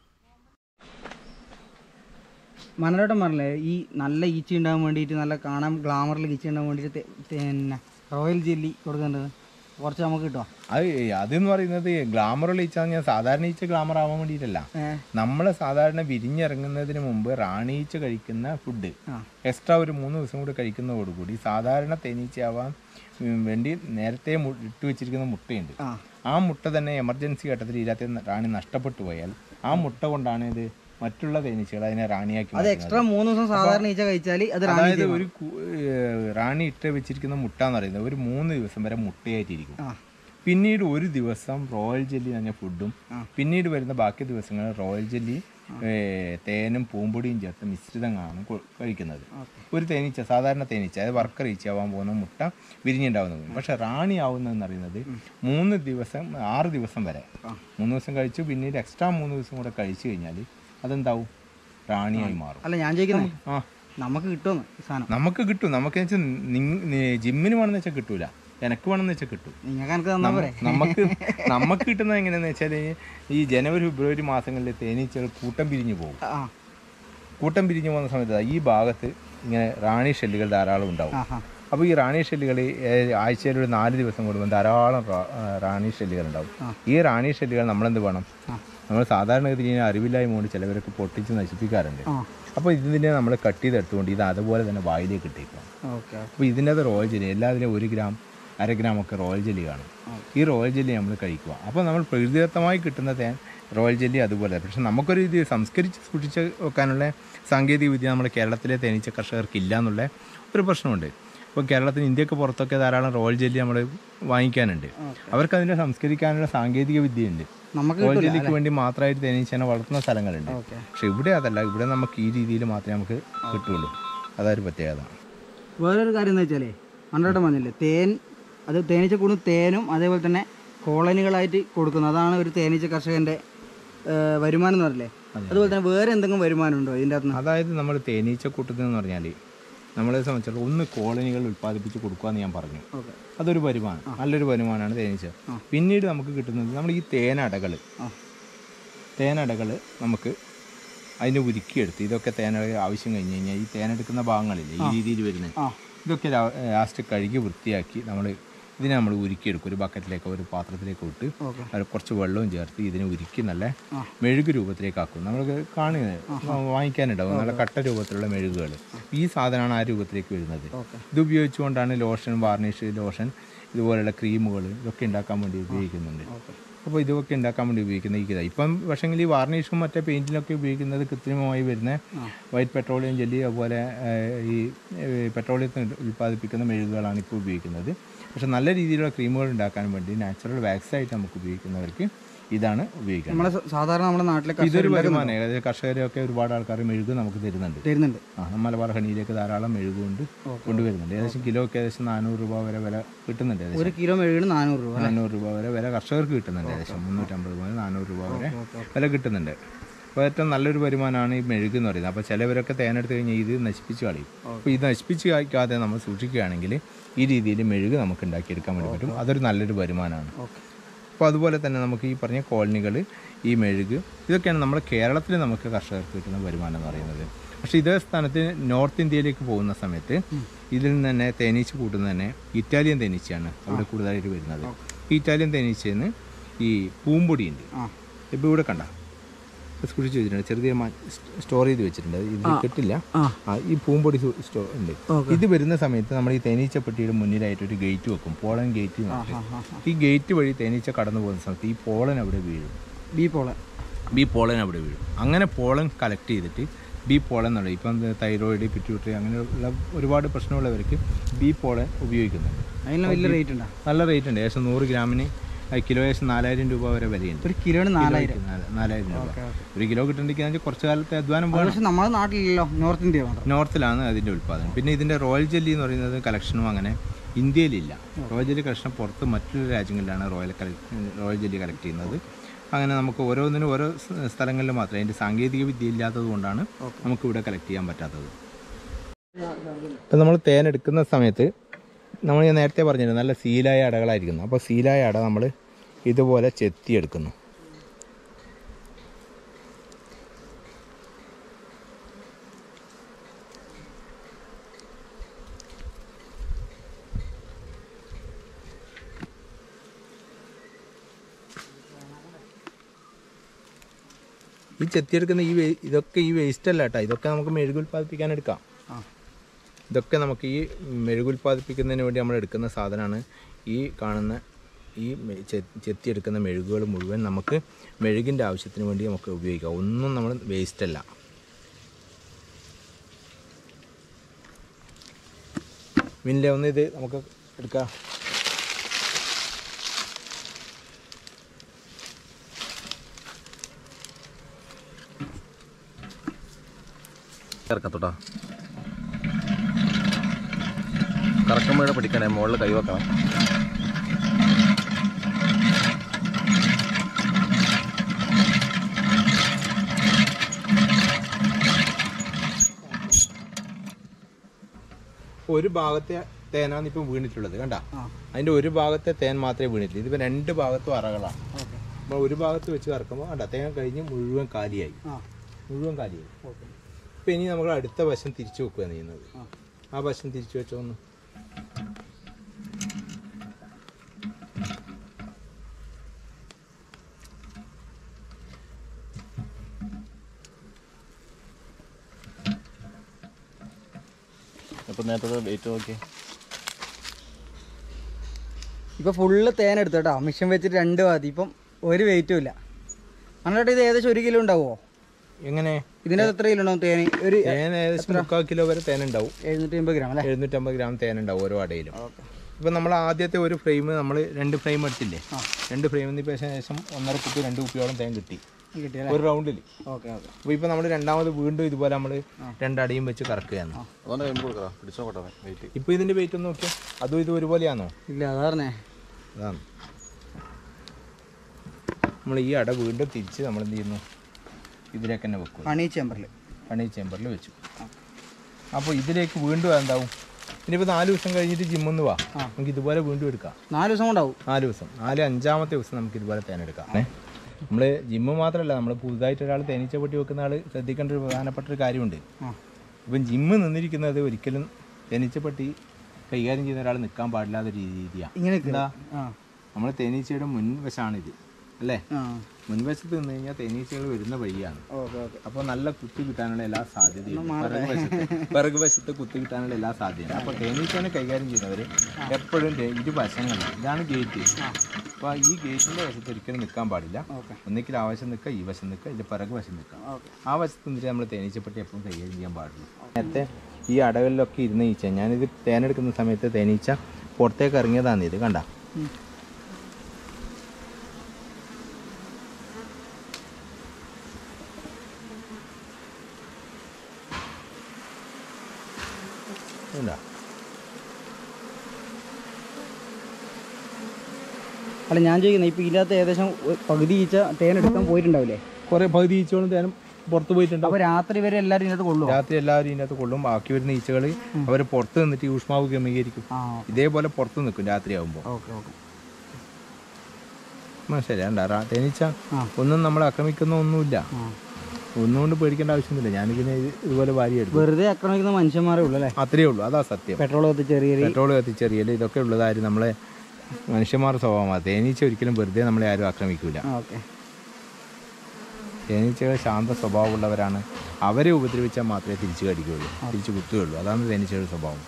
മനോരോട്ടം പറഞ്ഞില്ലേ ഈ നല്ല ഈച്ച ഉണ്ടാകാൻ വേണ്ടിയിട്ട് നല്ല കാണാൻ ഗ്ലാമറിൽ ഈച്ച ഉണ്ടാകാൻ വേണ്ടിയിട്ട് തെ- പിന്നെ റോയൽ ജെല്ലി കൊടുക്കേണ്ടത് കുറച്ച് നമുക്ക് കിട്ടുമോ അത് അതെന്ന് പറയുന്നത് ഗ്ലാമറുള്ള ഈച്ച ഞാൻ സാധാരണ ഈച്ച ഗ്ലാമർ ആവാൻ വേണ്ടിയിട്ടല്ല നമ്മൾ സാധാരണ വിരിഞ്ഞിറങ്ങുന്നതിന് മുമ്പ് റാണി ഈച്ച കഴിക്കുന്ന ഫുഡ് ആ. എക്സ്ട്രാ ഒരു മൂന്ന് ദിവസം കൂടി കഴിക്കുന്നതോടുകൂടി സാധാരണ തേനീച്ചയാവാൻ ഉം, വേണ്ടി നേരത്തെ മു- ഇട്ട് വെച്ചിരിക്കുന്ന മുട്ടയുണ്ട് ആ ആ മുട്ട തന്നെ എമർജൻസി ഘട്ടത്തിൽ ഇതിനകത്ത് റാണി നഷ്ടപ്പെട്ടു പോയാൽ ആ മുട്ട കൊണ്ടാണ് ഇത് മറ്റുള്ള തേനീച്ചകൾ അതിനെ റാണിയാക്കി അത് മാറ്റുന്നത്. എക്സ്ട്രാ മൂന്ന് ദിവസം സാധാരണ ഈച്ച കഴിച്ചാൽ അത് റാണി അതായത് ഒരു കു- ഏഹ് റാണി ഇട്ട് വെച്ചിരിക്കുന്ന മുട്ട എന്ന് പറയുന്നത് ഒരു മൂന്ന് ദിവസം വരെ മുട്ടയായിട്ടിരിക്കും ആ പിന്നീട് ഒരു ദിവസം റോയൽ ജെല്ലി തന്നെ ഫുഡും പിന്നീട് വരുന്ന ബാക്കി ദിവസങ്ങളിൽ റോയൽ ജെല്ലി ഏഹ്, തേനും പൂമ്പൊടിയും ചേർത്ത് മിശ്രിതങ്ങളാണ് കൊ- കഴിക്കുന്നത് ഒരു തേനീച്ച സാധാരണ തേനീച്ച അതായത് വർക്കർ ഈച്ചയാവാൻ പോകുന്ന മുട്ട വിരിഞ്ഞുണ്ടാവുന്നത് പക്ഷെ റാണി ആവുന്നതെന്ന് പറയുന്നത് മൂന്ന് ദിവസം ആറ് ദിവസം വരെ മൂന്ന് ദിവസം കഴിച്ചു പിന്നീട് എക്സ്ട്രാ മൂന്ന് ദിവസം കൂടെ കഴിച്ചു കഴിഞ്ഞാൽ അതെന്താവും റാണിയായി മാറും അല്ല ഞാൻ ചോദിക്കുന്നത് ആ നമുക്ക് കിട്ടുമെന്ന് ഈ സാധനം നമുക്ക് കിട്ടും നമുക്ക് വെച്ചാൽ ജിമ്മിന് വേണമെന്ന് വെച്ചാൽ കിട്ടൂല എനക്ക് വേണമെന്ന് വെച്ചാൽ കിട്ടും നിങ്ങൾക്ക് എനിക്ക് തന്നാ പോരെ നമുക്ക് നമുക്ക് കിട്ടുന്നത് എങ്ങനെയാന്ന് വെച്ചാൽ ഈ ജനുവരി ഫെബ്രുവരി മാസങ്ങളിൽ തേനീച്ചകൾ കൂട്ടം പിരിഞ്ഞു പോകും ആ കൂട്ടം പിരിഞ്ഞു പോകുന്ന സമയത്ത് ഈ ഭാഗത്ത് ഇങ്ങനെ റാണി ഷെല്ലുകൾ ധാരാളം ഉണ്ടാവും ആ ആ അപ്പോൾ ഈ റാണി ഷെല്ലുകൾ ആഴ്ചയിൽ ഒരു നാല് ദിവസം കൂടുമ്പോൾ ധാരാളം റാ- ആ, റാണി ഷെല്ലുകൾ ഉണ്ടാവും ഈ റാണി ഷെല്ലുകൾ നമ്മളെന്ത് വേണം നമ്മൾ സാധാരണഗതിയിൽ ഇതിനെ അറിവില്ലായ്മ കൊണ്ട് ചിലവരൊക്കെ പൊട്ടിച്ച് നശിപ്പിക്കാറുണ്ട് ആ അപ്പോൾ ഇതിനെ നമ്മൾ കട്ട് ചെയ്തെടുത്തുകൊണ്ട് ഇത് അതുപോലെ തന്നെ വായിലേക്ക് ഇട്ടേക്കണം ഓക്കെ അപ്പോൾ ഇതിൻ്റെ അത് റോയൽ ജെല്ലി എല്ലാത്തിലും ഒരു ഗ്രാം അര ഗ്രാം ഒക്കെ റോയൽ ജെല്ലി കാണും ഈ റോയൽ ജെല്ലി നമ്മൾ കഴിക്കുക അപ്പോൾ നമ്മൾ പ്രകൃതിദത്തമായി കിട്ടുന്ന തേൻ റോയൽ ജെല്ലി അതുപോലെ പക്ഷെ നമുക്കൊരു ഇത് സംസ്കരിച്ച് സൂക്ഷിച്ച് വെക്കാനുള്ള സാങ്കേതിക വിദ്യ നമ്മുടെ കേരളത്തിലെ തേനീച്ച കർഷകർക്ക് ഇല്ല എന്നുള്ള ഒരു പ്രശ്നമുണ്ട് ഇപ്പോൾ കേരളത്തിന് ഇന്ത്യക്ക് പുറത്തൊക്കെ ധാരാളം റോയൽ ജെല്ലി നമ്മൾ വാങ്ങിക്കാനുണ്ട് അവർക്ക് അതിനെ സംസ്കരിക്കാനുള്ള സാങ്കേതിക വിദ്യയുണ്ട് നമുക്ക് റോയൽ ജെല്ലിക്ക് വേണ്ടി മാത്രമായിട്ട് തേനീച്ചനെ വളർത്തുന്ന സ്ഥലങ്ങളുണ്ട് ഓക്കെ പക്ഷെ ഇവിടെ അതല്ല ഇവിടെ നമുക്ക് ഈ രീതിയിൽ മാത്രമേ നമുക്ക് കിട്ടുള്ളൂ അതൊരു പ്രത്യേകത വേറൊരു കാര്യം എന്ന് വെച്ചാലേ മണ്ടോട്ടം പറഞ്ഞില്ലേ തേൻ അത് തേനീച്ച കൂടും തേനും അതേപോലെ തന്നെ കോളനികളായിട്ട് കൊടുക്കുന്നു അതാണ് ഒരു തേനീച്ച കർഷകൻ്റെ ഏഹ്, വരുമാനം എന്ന് പറയില്ലേ അതുപോലെ തന്നെ വേറെ എന്തെങ്കിലും വരുമാനം ഉണ്ടോ ഇതിൻ്റെ അകത്ത് അതായത് നമ്മൾ തേനീച്ചക്കൂട്ടത്തിൽ എന്ന് പറഞ്ഞാൽ നമ്മളെ സംബന്ധിച്ചിടത്തോളം ഒന്ന് കോളനികൾ ഉൽപ്പാദിപ്പിച്ച് കൊടുക്കുക എന്ന് ഞാൻ പറഞ്ഞു ഓക്കെ അതൊരു വരുമാനം നല്ലൊരു വരുമാനമാണ് തേനീച്ച പിന്നീട് നമുക്ക് കിട്ടുന്നത് നമ്മൾ ഈ തേനടകൾ ആ. തേനടകൾ നമുക്ക് അതിനെ ഉരുക്കിയെടുത്ത് ഇതൊക്കെ തേനടകൾ ആവശ്യം കഴിഞ്ഞ് കഴിഞ്ഞാൽ ഈ തേനെടുക്കുന്ന ഭാഗങ്ങളില്ലേ ഈ രീതിയിൽ വരുന്നത് ആ ഇതൊക്കെ ലാസ്റ്റ് കഴുകി വൃത്തിയാക്കി നമ്മൾ ഇതിനെ നമ്മൾ ഉരുക്കിയെടുക്കും ഒരു ബക്കറ്റിലേക്കോ ഒരു പാത്രത്തിലേക്കോ ഇട്ട് ഓക്കെ അതിൽ കുറച്ച് വെള്ളവും ചേർത്ത് ഇതിനെ ഉരുക്കി നല്ല ആ. മെഴുക് രൂപത്തിലേക്കാക്കും നമ്മൾ കാണുന്നത് വാങ്ങിക്കാനുണ്ടാവും നല്ല കട്ട രൂപത്തിലുള്ള മെഴുകുകൾ ഈ സാധനമാണ് ആ രൂപത്തിലേക്ക് വരുന്നത് ഓക്കെ ഇത് ഉപയോഗിച്ചുകൊണ്ടാണ് ലോഷൻ വാർണിഷ് ലോഷൻ ഇതുപോലെയുള്ള ക്രീമുകൾ ഇതൊക്കെ ഉണ്ടാക്കാൻ വേണ്ടി ഉപയോഗിക്കുന്നുണ്ട് ഓക്കെ അപ്പോൾ ഇതൊക്കെ ഉണ്ടാക്കാൻ വേണ്ടി ഉപയോഗിക്കുന്ന ഈ ഇതാ ഇപ്പം പക്ഷേങ്കിൽ ഈ വാർണിഷും മറ്റേ പെയിൻറ്റിലൊക്കെ ഉപയോഗിക്കുന്നത് കൃത്രിമമായി വരുന്ന വൈറ്റ് പെട്രോളിയം ജെല്ലി അതുപോലെ ഏഹ്, ഈ ഏഹ്, പെട്രോളിയത്തിൽ ഉൽപ്പാദിപ്പിക്കുന്ന മെഴുകുകളാണ് ഇപ്പോൾ ഉപയോഗിക്കുന്നത് പക്ഷെ നല്ല രീതിയിലുള്ള ക്രീമുകൾ ഉണ്ടാക്കാൻ വേണ്ടി നാച്ചുറൽ വാക്സ് ആയിട്ട് നമുക്ക് ഉപയോഗിക്കുന്നവർക്ക് ഇതാണ് ഉപയോഗിക്കുന്നത് നമ്മളെ സ- സാധാരണ നമ്മുടെ നാട്ടിലെ ഇതൊരു വരുമാനം ഏകദേശം കർഷകരൊക്കെ ഒരുപാട് ആൾക്കാർ മെഴുക് നമുക്ക് തരുന്നുണ്ട് തരുന്നുണ്ട് ആ മലബാർ ഹണിയിലേക്ക് ധാരാളം മെഴുക് കൊണ്ട് കൊണ്ടുവരുന്നുണ്ട് ഏകദേശം കിലോക്ക് ഏകദേശം നാനൂറ് രൂപ വരെ വില കിട്ടുന്നുണ്ട് ഏകദേശം ഒരു കിലോ മെഴുകിന് നാനൂറ് രൂപ നാനൂറ് രൂപ വരെ വില കർഷകർക്ക് കിട്ടുന്നുണ്ട് ഏകദേശം മുന്നൂറ്റമ്പത് മുതൽ നാനൂറ് രൂപ വരെ വില കിട്ടുന്നുണ്ട് അപ്പോൾ ഏറ്റവും നല്ലൊരു വരുമാനമാണ് ഈ മെഴുക് എന്ന് പറയുന്നത് അപ്പോൾ ചിലവരൊക്കെ തേനെടുത്ത് കഴിഞ്ഞാൽ ഇത് നശിപ്പിച്ച് കളയും അപ്പോൾ ഇത് നശിപ്പിച്ച് കഴിക്കാതെ നമ്മൾ സൂക്ഷിക്കുകയാണെങ്കിൽ ഈ രീതിയിൽ മെഴുക് നമുക്ക് ഉണ്ടാക്കിയെടുക്കാൻ വേണ്ടി പറ്റും അതൊരു നല്ലൊരു വരുമാനമാണ് അപ്പോൾ അതുപോലെ തന്നെ നമുക്ക് ഈ പറഞ്ഞ കോളനികൾ ഈ മെഴുക് ഇതൊക്കെയാണ് നമ്മുടെ കേരളത്തിൽ നമുക്ക് കർഷകർക്ക് കിട്ടുന്ന വരുമാനം എന്ന് പറയുന്നത് പക്ഷേ ഇതേ സ്ഥാനത്ത് നോർത്ത് ഇന്ത്യയിലേക്ക് പോകുന്ന സമയത്ത് ഇതിൽ നിന്ന് തന്നെ തേനീച്ച കൂട്ടുന്നത് തന്നെ ഇറ്റാലിയൻ തേനീച്ചയാണ് അവിടെ കൂടുതലായിട്ട് വരുന്നത് ഈ ഇറ്റാലിയൻ തേനീച്ചയിൽ ഈ പൂമ്പൊടിയുണ്ട് ആ ഇപ്പോൾ ഇവിടെ കണ്ട സൂക്ഷിച്ച് വെച്ചിട്ടുണ്ട് ചെറിയ സ്റ്റോർ ചെയ്ത് വെച്ചിട്ടുണ്ട് ഇത് കിട്ടില്ല ആ. ആ ഈ പൂമ്പൊടി സ്റ്റോ ഉണ്ട് ഇത് വരുന്ന സമയത്ത് നമ്മൾ ഈ തേനീച്ചപ്പെട്ടിയുടെ മുന്നിലായിട്ട് ഒരു ഗേറ്റ് വെക്കും പോളൻ ഗേറ്റ് ഈ ഗേറ്റ് വഴി തേനീച്ച കടന്നു പോകുന്ന സമയത്ത് ഈ പോളൻ അവിടെ വീഴും ബി പോളെ ബി പോളൻ അവിടെ വീഴും അങ്ങനെ പോളൻ കളക്ട് ചെയ്തിട്ട് ബി പോളൻ എന്നുള്ള ഇപ്പം തൈറോയിഡ് പിറ്റ്യൂട്ടറി അങ്ങനെയുള്ള ഒരുപാട് പ്രശ്നമുള്ളവർക്ക് ബി പോളൻ ഉപയോഗിക്കുന്നുണ്ട് അതിന് വലിയ റേറ്റ് ഉണ്ടോ നല്ല റേറ്റ് ഉണ്ട് ഏകദേശം നൂറ് ഗ്രാമിന് ആ കിലോ ഏകദേശം നാലായിരം രൂപ വരെ വിലയുണ്ട് ഒരു കിലോന് നാലായിരം നാല്- നാലായിരം രൂപ ഒരു കിലോ കിട്ടണമെങ്കിൽ കുറച്ച് കാലത്തെ അധ്വാനം വേണം പക്ഷെ നമ്മുടെ നാട്ടിലില്ലല്ലോ നോർത്ത് ഇന്ത്യ മാത്രം നോർത്തിലാണ് അതിൻ്റെ ഉൽപ്പാദനം പിന്നെ ഇതിൻ്റെ റോയൽ ജെല്ലി എന്ന് പറയുന്നത് കളക്ഷനും അങ്ങനെ ഇന്ത്യയിലില്ല റോയൽ ജെല്ലി കളക്ഷൻ പുറത്ത് മറ്റൊരു രാജ്യങ്ങളിലാണ് royal collect royal jelly collect ചെയ്യുന്നത് അങ്ങനെ നമുക്ക് ഓരോന്നിനും ഓരോ സ് സ്ഥലങ്ങളിൽ മാത്രമേ അതിൻ്റെ സാങ്കേതിക വിദ്യ ഇല്ലാത്തത് കൊണ്ടാണ് നമുക്ക് ഇവിടെ കളക്ട് ചെയ്യാൻ പറ്റാത്തത് ഇപ്പം നമ്മൾ തേൻ എടുക്കുന്ന സമയത്ത് നമ്മൾ ഞാൻ നേരത്തെ പറഞ്ഞിരുന്നു നല്ല സീലായ അടകളായിരിക്കുന്നു അപ്പോൾ സീലായ അട നമ്മൾ ഇതുപോലെ ചെത്തിയെടുക്കുന്നു ഈ ചെത്തിയെടുക്കുന്ന ഈ വേ- ഇതൊക്കെ ഈ വേസ്റ്റ് അല്ല കേട്ടോ ഇതൊക്കെ നമുക്ക് മെഴുക് ഉൽപ്പാദിപ്പിക്കാൻ എടുക്കാം ആ ഇതൊക്കെ നമുക്ക് ഈ മെഴുക് ഉൽപ്പാദിപ്പിക്കുന്നതിന് വേണ്ടി നമ്മൾ എടുക്കുന്ന സാധനമാണ് ഈ കാണുന്ന ഈ മെ- ചെ- ചെത്തിയെടുക്കുന്ന മെഴുകുകൾ മുഴുവൻ നമുക്ക് മെഴുകിൻ്റെ ആവശ്യത്തിന് വേണ്ടി നമുക്ക് ഉപയോഗിക്കാം ഒന്നും നമ്മൾ വേസ്റ്റ് അല്ല മിനിലെ ഒന്ന് ഇത് നമുക്ക് എടുക്കാം ഇറക്കത്തോട്ടാ കറക്കുമ്പോഴേ പിടിക്കണേ മുകളിൽ കൈ വെക്കണം ഒരു ഭാഗത്തെ തേനാണ് ഇപ്പം വീണിട്ടുള്ളത് കണ്ട ആ അതിൻ്റെ ഒരു ഭാഗത്തെ തേൻ മാത്രമേ വീണിട്ടുള്ളൂ ഇതിപ്പോൾ രണ്ട് ഭാഗത്തും അറകളാണ് ഓക്കെ അപ്പോൾ ഒരു ഭാഗത്ത് വെച്ച് കറക്കുമ്പോൾ കണ്ട തേൻ കഴിഞ്ഞ് മുഴുവൻ കാലിയായി ആ മുഴുവൻ കാലിയായി ഓക്കെ ഇപ്പം ഇനി നമ്മൾ അടുത്ത വശം തിരിച്ചു വെക്കുകയാണ് ചെയ്യുന്നത് ആ ആ വശം തിരിച്ചു വെച്ചോ ഒന്ന് അപ്പം നേരത്തെ വെയിറ്റ് നോക്കി ഇപ്പൊ ഫുള്ള് തേൻ എടുത്തു കേട്ടോ മിഷൻ വെച്ചിട്ട് രണ്ട് മതി ഇപ്പം ഒരു വെയിറ്റും ഇല്ല അന്നേരം ഇത് ഏകദേശം ഒരു കിലോ ഉണ്ടാവുമോ എങ്ങനെ ഇതിൻ്റെ എത്ര കിലോ ഉണ്ടാവും തേന് ഒരു തേൻ ഏകദേശം മുക്കാൽ കിലോ വരെ തേൻ ഉണ്ടാവും എഴുന്നൂറ്റി അമ്പത് ഗ്രാം അല്ലേ എഴുന്നൂറ്റമ്പത് ഗ്രാം തേൻ ഉണ്ടാവും ഓരോ അടയിലും ഓക്കെ ഇപ്പം നമ്മൾ ആദ്യത്തെ ഒരു ഫ്രെയിം നമ്മൾ രണ്ട് ഫ്രെയിം എടുത്തില്ലേ ആ. രണ്ട് ഫ്രെയിമിൽ നിന്ന് ഇപ്പം ഏകദേശം ഒന്നര കുപ്പി രണ്ട് കുപ്പിയോളം തേൻ കിട്ടി കിട്ടിയല്ലേ ഒരു റൗണ്ടിൽ ഓക്കെ ഓക്കെ അപ്പോൾ ഇപ്പോൾ നമ്മൾ രണ്ടാമത് വീണ്ടും ഇതുപോലെ നമ്മൾ രണ്ടടിയും വെച്ച് കറക്കുകയാണ് അതുകൊണ്ട് കഴിയുമ്പോൾ കൊടുക്കാം പിടിച്ചോ കൊട്ടെ വെയിറ്റ് ഇപ്പോൾ ഇതിൻ്റെ വെയിറ്റ് ഒന്ന് നോക്കിയാൽ അതും ഇത് ഒരുപോലെയാണോ ഇല്ല അതാ പറഞ്ഞേ അതാണ് നമ്മൾ ഈ അട വീണ്ടും തിരിച്ച് നമ്മൾ എന്ത് ചെയ്യുന്നു ഇതിലേക്ക് തന്നെ വെക്കും ഹണി ചേമ്പറിൽ ഹണി ചേമ്പറിൽ വെച്ചു അപ്പോൾ ഇതിലേക്ക് വീണ്ടും എന്താവും ഇനിയിപ്പോൾ നാല് ദിവസം കഴിഞ്ഞിട്ട് ജിമ്മൊന്ന് വാ ആ. നമുക്ക് ഇതുപോലെ വീണ്ടും എടുക്കാം നാല് ദിവസം കൊണ്ടാവും നാല് ദിവസം നാല് അഞ്ചാമത്തെ ദിവസം നമുക്ക് ഇതുപോലെ തേനെടുക്കാം നമ്മൾ ജിമ്മ് മാത്രമല്ല നമ്മൾ പുതുതായിട്ട് ഒരാൾ തേനീച്ച പെട്ടി വെക്കുന്ന ആൾ ശ്രദ്ധിക്കേണ്ട ഒരു പ്രധാനപ്പെട്ട ഒരു കാര്യമുണ്ട് ആ ഇപ്പം ജിമ്മ് നിന്നിരിക്കുന്നത് ഒരിക്കലും തേനീച്ചപ്പെട്ടി കൈകാര്യം ചെയ്യുന്ന ഒരാൾ നിൽക്കാൻ പാടില്ലാത്ത രീതിയാണ് ഇങ്ങനെ എന്താ ആ നമ്മൾ തേനീച്ചയുടെ മുൻവശമാണിത് അല്ലേ ആ മുൻവശത്ത് നിന്ന് കഴിഞ്ഞാൽ തേനീച്ചകൾ വരുന്ന വഴിയാണ് ഓക്കെ ഓക്കെ അപ്പോൾ നല്ല കുത്തി കിട്ടാനുള്ള എല്ലാ സാധ്യതയും പിറകു വശത്ത് പിറകു വശത്ത് കുത്തി കിട്ടാനുള്ള എല്ലാ സാധ്യതയും അപ്പോൾ തേനീച്ചനെ കൈകാര്യം ചെയ്യുന്നവർ എപ്പോഴും ദേ ഇരുവശങ്ങളിലാണ് ഇതാണ് ഗേറ്റ് അപ്പോൾ ഈ ഗേറ്റിൻ്റെ വശത്ത് ഒരിക്കലും നിൽക്കാൻ പാടില്ല ഓക്കെ ഒന്നിക്കൽ ആ വശം നിൽക്കുക ഈ വശം നിൽക്കുക ഇതിൻ്റെ പിറകു വശം നിൽക്കുക ഓക്കെ ആ വശത്ത് നിന്നിട്ട് നമ്മൾ തേനീച്ചപ്പെട്ടി എപ്പോഴും കൈകാര്യം ചെയ്യാൻ പാടുള്ളൂ നേരത്തെ ഈ അടകളിലൊക്കെ ഇരുന്ന ഈച്ച ഞാനിത് തേനെടുക്കുന്ന സമയത്ത് തേനീച്ച പുറത്തേക്ക് ഇറങ്ങിയതാണ് ഇത് കണ്ട ഇതാ അല്ല ഞാൻ ചോദിക്കുന്നത് ഇപ്പം ഇതിനകത്ത് ഏകദേശം ഒരു പകുതി ഈച്ച തേൻ എടുക്കാൻ പോയിട്ടുണ്ടാവില്ലേ കുറേ പകുതി ഈച്ചകളും തേനും പുറത്ത് പോയിട്ടുണ്ടാവും അപ്പോൾ രാത്രി വരെ എല്ലാവരും ഇതിനകത്ത് കൊള്ളുമോ രാത്രി എല്ലാവരും ഇതിനകത്ത് കൊള്ളും ബാക്കി വരുന്ന ഈച്ചകൾ അവർ പുറത്ത് നിന്നിട്ട് ഈ ഊഷ്മാവ് ക്രമീകരിക്കും ആ ഇതേപോലെ പുറത്ത് നിൽക്കും രാത്രിയാകുമ്പോൾ ഓക്കെ ഓക്കെ മനസ്സിലായി തേനീച്ച ആ. ഒന്നും നമ്മളെ ആക്രമിക്കുന്ന ഒന്നുമില്ല ആ ഒന്നുകൊണ്ട് പേടിക്കേണ്ട ആവശ്യമൊന്നുമില്ല ഞാനിതിനെ ഇത് ഇതുപോലെ വാരി എടുക്കും വെറുതെ ആക്രമിക്കുന്ന മനുഷ്യന്മാരേ ഉള്ളൂ അല്ലേ അത്രയേ ഉള്ളൂ അതാ സത്യം പെട്രോൾ കത്തിച്ച് ചെറിയ പെട്രോൾ കത്തിച്ചെറിയൽ ഇതൊക്കെ ഉള്ളതാരും നമ്മളെ മനുഷ്യന്മാരുടെ സ്വഭാവമാണ് തേനീച്ച ഒരിക്കലും വെറുതെ നമ്മളെ ആരും ആക്രമിക്കില്ല ഓക്കെ തേനീച്ചകൾ ശാന്ത സ്വഭാവമുള്ളവരാണ് അവരെ ഉപദ്രവിച്ചാൽ മാത്രമേ തിരിച്ചു കടിക്കുകയുള്ളൂ തിരിച്ചു കുത്തുകയുള്ളൂ അതാണ് തേനീച്ചയുടെ സ്വഭാവം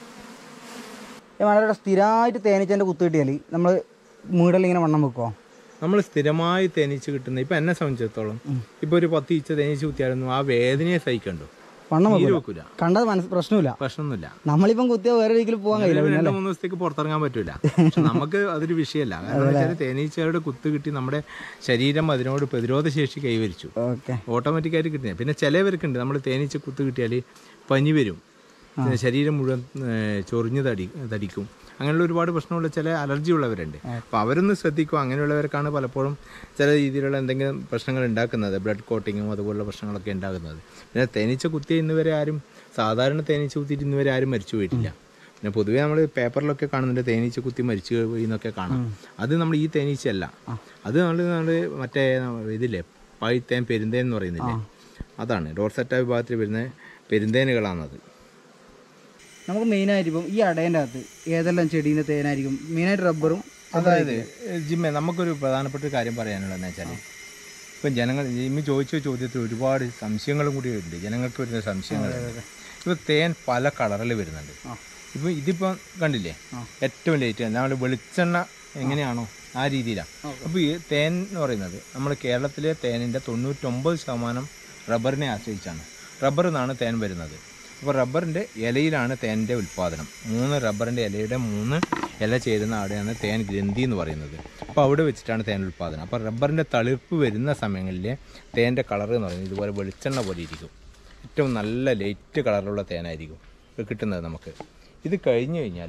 വളരെ സ്ഥിരമായിട്ട് തേനീച്ചേൻ്റെ കുത്ത് കിട്ടിയാൽ നമ്മൾ മൂടൽ ഇങ്ങനെ വണ്ണം വെക്കുമോ നമ്മൾ സ്ഥിരമായി തേനീച്ച കിട്ടുന്ന ഇപ്പം എന്നെ സംബന്ധിച്ചിടത്തോളം ഇപ്പോൾ ഒരു പത്ത് ഈച്ച തേനീച്ച കുത്തിയാലൊന്നും ആ വേദനയെ സഹിക്കണ്ടോ വണ്ണം നീര് വെക്കൂല വെക്കൂല കണ്ടത് മനസ്സ് പ്രശ്നമില്ല പ്രശ്നമൊന്നുമില്ല നമ്മളിപ്പം കുത്തിയാൽ വേറെ ഒരിക്കലും പോകാൻ കഴിയില്ല ഒരു രണ്ട് മൂന്ന് ദിവസത്തേക്ക് പുറത്തിറങ്ങാൻ പറ്റില്ല പക്ഷെ നമുക്ക് അതൊരു വിഷയമല്ല കാരണം വെച്ചാൽ തേനീച്ചയുടെ കുത്ത് കിട്ടി നമ്മുടെ ശരീരം അതിനോട് പ്രതിരോധ ശേഷി കൈവരിച്ചു ഓക്കെ ഓട്ടോമാറ്റിക്കായിട്ട് കിട്ടുന്നത് പിന്നെ ചിലവർക്കുണ്ട് നമ്മൾ തേനീച്ച കുത്ത് കിട്ടിയാൽ പനി വരും പിന്നെ ശരീരം മുഴുവൻ ഏഹ്, ചൊറിഞ്ഞ് തടി തടിക്കും അങ്ങനെയുള്ള ഒരുപാട് പ്രശ്നമുള്ള ചില അലർജി ഉള്ളവരുണ്ട് അപ്പോൾ അവരൊന്ന് ശ്രദ്ധിക്കും അങ്ങനെയുള്ളവർക്കാണ് പലപ്പോഴും ചില രീതിയിലുള്ള എന്തെങ്കിലും പ്രശ്നങ്ങൾ ഉണ്ടാക്കുന്നത് ബ്ലഡ് കോട്ടിങ്ങും അതുപോലുള്ള പ്രശ്നങ്ങളൊക്കെ ഉണ്ടാക്കുന്നത് പിന്നെ തേനീച്ച കുത്തിയ ഇന്ന് വരെ ആരും സാധാരണ തേനീച്ച കുത്തിയിട്ട് ഇന്ന് വരെ ആരും മരിച്ചു പോയിട്ടില്ല പിന്നെ പൊതുവേ നമ്മൾ പേപ്പറിലൊക്കെ കാണുന്നുണ്ട് തേനീച്ച കുത്തി മരിച്ചു പോയി എന്നൊക്കെ കാണാം അത് നമ്മൾ ഈ തേനീച്ചയല്ല അത് നമ്മൾ നമ്മൾ മറ്റേ ഇതില്ലേ പഴുത്തേൻ പെരുന്തേൻ എന്ന് പറയുന്നില്ലേ അതാണ് ഡോർസെറ്റ വിഭാഗത്തിൽ വരുന്ന പെരുന്തേനുകളാണത് നമുക്ക് മെയിനായിട്ട് ഇപ്പം ഈ അടേൻ്റെ അകത്ത് ഏതെല്ലാം ചെടീൻ്റെ തേനായിരിക്കും മെയിനായിട്ട് റബ്ബറും അതായത് ജിമ്മെ നമുക്കൊരു പ്രധാനപ്പെട്ട ഒരു കാര്യം പറയാനുള്ളതെന്ന് വെച്ചാൽ ഇപ്പം ജനങ്ങൾ ജിമ്മി ചോദിച്ച ചോദ്യത്തിൽ ഒരുപാട് സംശയങ്ങളും കൂടി ഉണ്ട് ജനങ്ങൾക്ക് വരുന്ന സംശയങ്ങളുണ്ട് ഇപ്പോൾ തേൻ പല കളറിൽ വരുന്നുണ്ട് ഇപ്പോൾ ഇതിപ്പോൾ കണ്ടില്ലേ ഏറ്റവും ലേറ്റ് നമ്മൾ വെളിച്ചെണ്ണ എങ്ങനെയാണോ ആ രീതിയിലാണ് അപ്പോൾ ഈ തേൻ എന്ന് പറയുന്നത് നമ്മൾ കേരളത്തിലെ തേനിൻ്റെ തൊണ്ണൂറ്റൊമ്പത് ശതമാനം റബ്ബറിനെ ആശ്രയിച്ചാണ് റബ്ബറിൽ നിന്നാണ് തേൻ വരുന്നത് അപ്പോൾ റബ്ബറിൻ്റെ ഇലയിലാണ് തേനിൻ്റെ ഉൽപ്പാദനം മൂന്ന് റബ്ബറിൻ്റെ ഇലയുടെ മൂന്ന് ഇല ചേരുന്ന അവിടെയാണ് തേൻ ഗ്രന്ഥി എന്ന് പറയുന്നത് അപ്പോൾ അവിടെ വെച്ചിട്ടാണ് തേൻ ഉൽപ്പാദനം അപ്പോൾ റബ്ബറിൻ്റെ തളിർപ്പ് വരുന്ന സമയങ്ങളിൽ തേൻ്റെ കളർ എന്ന് പറയുന്നത് ഇതുപോലെ വെളിച്ചെണ്ണ പോലെ ഇരിക്കും ഏറ്റവും നല്ല ലൈറ്റ് കളറിലുള്ള തേനായിരിക്കും ഇത് കിട്ടുന്നത് നമുക്ക് ഇത് കഴിഞ്ഞ് കഴിഞ്ഞാൽ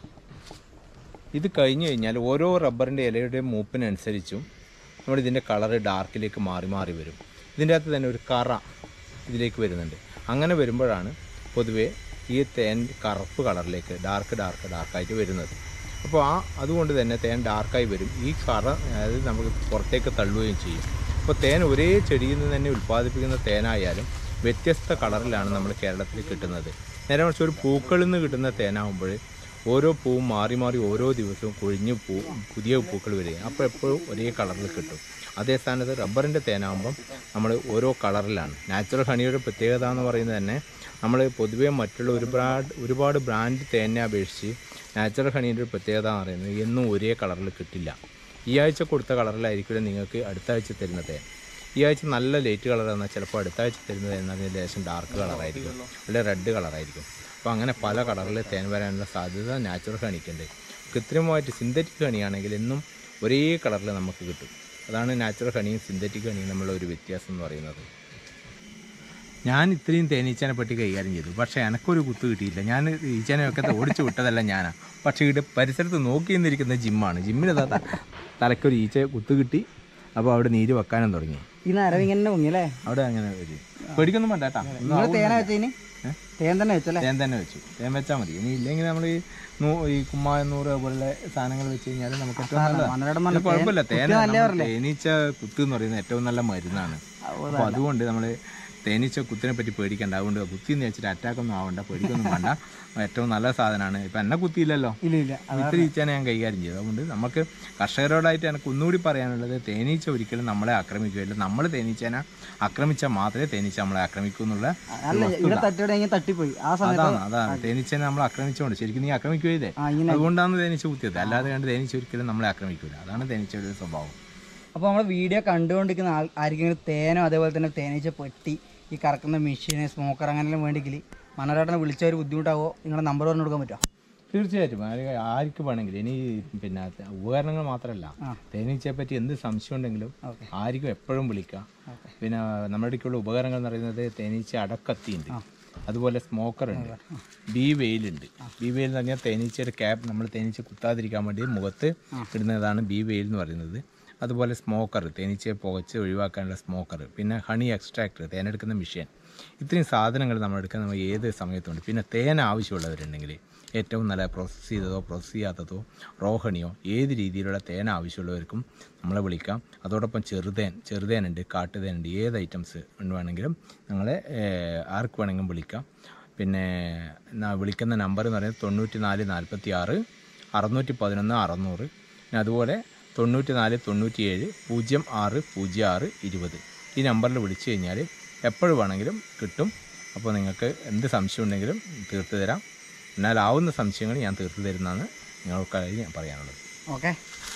ഇത് കഴിഞ്ഞ് കഴിഞ്ഞാൽ ഓരോ റബ്ബറിൻ്റെ ഇലയുടെ മൂപ്പിനനുസരിച്ചും നമ്മുടെ ഇതിൻ്റെ കളറ് ഡാർക്കിലേക്ക് മാറി മാറി വരും ഇതിൻ്റെ അകത്ത് തന്നെ ഒരു കറ ഇതിലേക്ക് വരുന്നുണ്ട് അങ്ങനെ വരുമ്പോഴാണ് പൊതുവേ ഈ തേൻ കറുപ്പ് കളറിലേക്ക് ഡാർക്ക് ഡാർക്ക് ഡാർക്കായിട്ട് വരുന്നത് അപ്പോൾ ആ അതുകൊണ്ട് തന്നെ തേൻ ഡാർക്കായി വരും ഈ കറ അതായത് നമുക്ക് പുറത്തേക്ക് തള്ളുകയും ചെയ്യും അപ്പോൾ തേൻ ഒരേ ചെടിയിൽ നിന്ന് തന്നെ ഉൽപ്പാദിപ്പിക്കുന്ന തേനായാലും വ്യത്യസ്ത കളറിലാണ് നമ്മൾ കേരളത്തിൽ കിട്ടുന്നത് നേരെ മറിച്ച് ഒരു പൂക്കളിൽ നിന്ന് കിട്ടുന്ന തേനാകുമ്പോൾ ഓരോ പൂവും മാറി മാറി ഓരോ ദിവസവും കൊഴിഞ്ഞ് പൂ പുതിയ പൂക്കൾ വരിക അപ്പോൾ എപ്പോഴും ഒരേ കളറിൽ കിട്ടും അതേ സ്ഥാനത്ത് റബ്ബറിൻ്റെ തേനാകുമ്പം നമ്മൾ ഓരോ കളറിലാണ് നാച്ചുറൽ ഹണിയുടെ പ്രത്യേകത എന്ന് പറയുന്നത് തന്നെ നമ്മൾ പൊതുവേ മറ്റുള്ള ഒരുപാട് ഒരുപാട് ബ്രാൻഡ് തേനെ അപേക്ഷിച്ച് നാച്ചുറൽ ഹണീൻ്റെ ഒരു പ്രത്യേകത എന്ന് പറയുന്നത് എന്നും ഒരേ കളറിൽ കിട്ടില്ല ഈ ആഴ്ച കൊടുത്ത കളറിലായിരിക്കില്ല നിങ്ങൾക്ക് അടുത്ത ആഴ്ച തരുന്ന തേൻ ഈ ആഴ്ച നല്ല ലൈറ്റ് കളർ എന്നാൽ ചിലപ്പോൾ അടുത്ത ആഴ്ച തരുന്നത് എന്ന് പറഞ്ഞാൽ ലേശം ഡാർക്ക് കളറായിരിക്കും അല്ലെങ്കിൽ റെഡ് കളറായിരിക്കും അപ്പോൾ അങ്ങനെ പല കളറിൽ തേൻ വരാനുള്ള സാധ്യത നാച്ചുറൽ ഹണിക്കുണ്ട് കൃത്രിമമായിട്ട് സിന്തറ്റിക് ഹണിയാണെങ്കിൽ എന്നും ഒരേ കളറിൽ നമുക്ക് കിട്ടും അതാണ് നാച്ചുറൽ ഹണിയും സിന്തറ്റിക് ഹണിയും തമ്മിലുള്ള ഒരു വ്യത്യാസം എന്ന് പറയുന്നത് ഞാൻ ഇത്രയും തേനീച്ചനെ പറ്റി കൈകാര്യം ചെയ്തു പക്ഷേ എനക്കൊരു കുത്ത് കിട്ടിയില്ല ഞാൻ ഈച്ചനെയൊക്കെ ഓടിച്ചു വിട്ടതല്ല ഞാനാ പക്ഷേ ഇവിടെ പരിസരത്ത് നോക്കി നിന്നിരിക്കുന്ന ജിമ്മാണ് ജിമ്മിന് താ തലക്കൊരു ഈച്ച കുത്ത് കിട്ടി അപ്പോൾ അവിടെ നീര് വെക്കാനും തുടങ്ങി ഈ നരവ് ഇങ്ങനെ പൊങ്ങി അല്ലേ അവിടെ അങ്ങനെ ഒരു പേടിക്കൊന്നും വേണ്ട കേട്ടാ ഒന്നും നിങ്ങൾ തേന വെച്ചതിന് തേൻ തന്നെ വെച്ചല്ലേ തേൻ തന്നെ വെച്ചു തേൻ വെച്ചാൽ മതി ഇനി ഇല്ലെങ്കിൽ നമ്മൾ ഈ നൂ- ഈ കുമ്മായം നൂറ് പോലുള്ള സാധനങ്ങൾ വെച്ച് കഴിഞ്ഞാൽ നമുക്ക് ഏറ്റവും നല്ലതാണ് മണ്ണയുടെ ഇത് കുഴപ്പമില്ല തേന നമ്മൾ തേനീച്ച കുത്ത് എന്ന് പറയുന്നത് ഏറ്റവും നല്ല മരുന്നാണ് അപ്പോൾ അതുകൊണ്ട് നമ്മൾ തേനീച്ച കുത്തിനെ പറ്റി പേടിക്കണ്ട അതുകൊണ്ട് കുത്തി എന്ന് വെച്ചിട്ട് attack ഒന്നും ആവണ്ട പേടിക്കൊന്നും വേണ്ട ഏറ്റവും നല്ല സാധനമാണ് ഇപ്പം എന്നെ കുത്തിയില്ലല്ലോ ഇല്ല ഇല്ല ഇത്ര ഈച്ചനെ ഞാൻ കൈകാര്യം ചെയ്തു അതുകൊണ്ട് നമുക്ക് കർഷകരോടായിട്ട് എനിക്ക് ഒന്നുകൂടി പറയാനുള്ളത് തേനീച്ച ഒരിക്കലും നമ്മളെ ആക്രമിക്കുകയില്ല നമ്മൾ തേനീച്ചനെ ആക്രമിച്ചാൽ മാത്രമേ തേനീച്ച നമ്മളെ ആക്രമിക്കൂ എന്നുള്ള അല്ല ഇവിടെ തട്ടിയുടെ തട്ടിപ്പോയി ആ സമയത്ത് അതാണ് അതാണ് തേനീച്ചനെ നമ്മൾ ആക്രമിച്ചുകൊണ്ട് ശരിക്കും നീ ആക്രമിക്കുകയില്ലേ ആ ഇങ്ങനെ അതുകൊണ്ടാണ് തേനീച്ച കുത്തിയത് അല്ലാതെ കണ്ട് തേനീച്ച ഒരിക്കലും നമ്മളെ ആക്രമിക്കൂല അതാണ് തേനീച്ചയുടെ ഒരു സ്വഭാവം അപ്പോൾ നമ്മൾ വീഡിയോ കണ്ടുകൊണ്ടിരിക്കുന്ന ആൾ ആർക്കെങ്കിലും തേനോ അതേപോലെ തന്നെ തേനീച്ച പെട്ടി ഈ കറക്കുന്ന മെഷീന് സ്മോക്കർ അങ്ങനെയെല്ലാം വേണ്ടെങ്കിൽ മനോരേട്ടനെ വിളിച്ച ഒരു ബുദ്ധിമുട്ടാവോ നിങ്ങളുടെ നമ്പർ പറഞ്ഞു കൊടുക്കാൻ പറ്റുമോ തീർച്ചയായിട്ടും ആര് ആർക്ക് വേണമെങ്കിലും ഇനി പിന്നെ ഉപകരണങ്ങൾ മാത്രമല്ല തേനീച്ചയെ പറ്റി എന്ത് സംശയം ഉണ്ടെങ്കിലും ആർക്കും എപ്പോഴും വിളിക്കാം പിന്നെ നമ്മുടെ ഇടയ്ക്കുള്ള ഉപകരണങ്ങൾ എന്ന് പറയുന്നത് തേനീച്ച അടക്കത്തിയുണ്ട് അതുപോലെ സ്മോക്കർ ഉണ്ട് ബി വെയിലുണ്ട് ബി വെയിൽ എന്ന് പറഞ്ഞാൽ തേനീച്ചയുടെ ക്യാപ്പ് നമ്മൾ തേനീച്ച കുത്താതിരിക്കാൻ വേണ്ടി മുഖത്ത് ഇടുന്നതാണ് ബി വെയിൽ എന്ന് പറയുന്നത് അതുപോലെ സ്മോക്കർ തേനീച്ചയെ പുകച്ച് ഒഴിവാക്കാനുള്ള സ്മോക്കർ പിന്നെ ഹണി എക്സ്ട്രാക്ടർ തേനെടുക്കുന്ന മെഷീൻ ഇത്രയും സാധനങ്ങൾ നമ്മൾ എടുക്കാൻ നമ്മൾ ഏത് സമയത്തുണ്ട് പിന്നെ തേൻ ആവശ്യമുള്ളവരുണ്ടെങ്കിൽ ഏറ്റവും നല്ല പ്രോസസ്സ് ചെയ്തതോ പ്രോസസ്സ് ചെയ്യാത്തതോ റോഹണിയോ ഏത് രീതിയിലുള്ള തേൻ ആവശ്യമുള്ളവർക്കും നമ്മളെ വിളിക്കാം അതോടൊപ്പം ചെറുതേൻ ചെറുതേനുണ്ട് കാട്ടുതേനുണ്ട് ഏത് ഐറ്റംസ് വേണമെങ്കിലും ഞങ്ങളെ ഏഹ്, ആർക്ക് വേണമെങ്കിലും വിളിക്കാം പിന്നെ ന- വിളിക്കുന്ന നമ്പർ എന്ന് പറയുന്നത് തൊണ്ണൂറ്റി നാല് നാൽപ്പത്തി ആറ് അറുന്നൂറ്റി പതിനൊന്ന് അറുന്നൂറ് പിന്നെ അതുപോലെ തൊണ്ണൂറ്റി നാല് തൊണ്ണൂറ്റി ഏഴ് പൂജ്യം ആറ് പൂജ്യം ആറ് ഇരുപത് ഈ നമ്പറിൽ വിളിച്ചു കഴിഞ്ഞാൽ എപ്പോഴും വേണമെങ്കിലും കിട്ടും അപ്പോൾ നിങ്ങൾക്ക് എന്ത് സംശയം ഉണ്ടെങ്കിലും തീർത്തു തരാം എന്നാൽ ആവുന്ന സംശയങ്ങൾ ഞാൻ തീർത്തു തരുന്നതാണ് നിങ്ങൾക്കായി ഞാൻ പറയാനുള്ളത് ഓക്കെ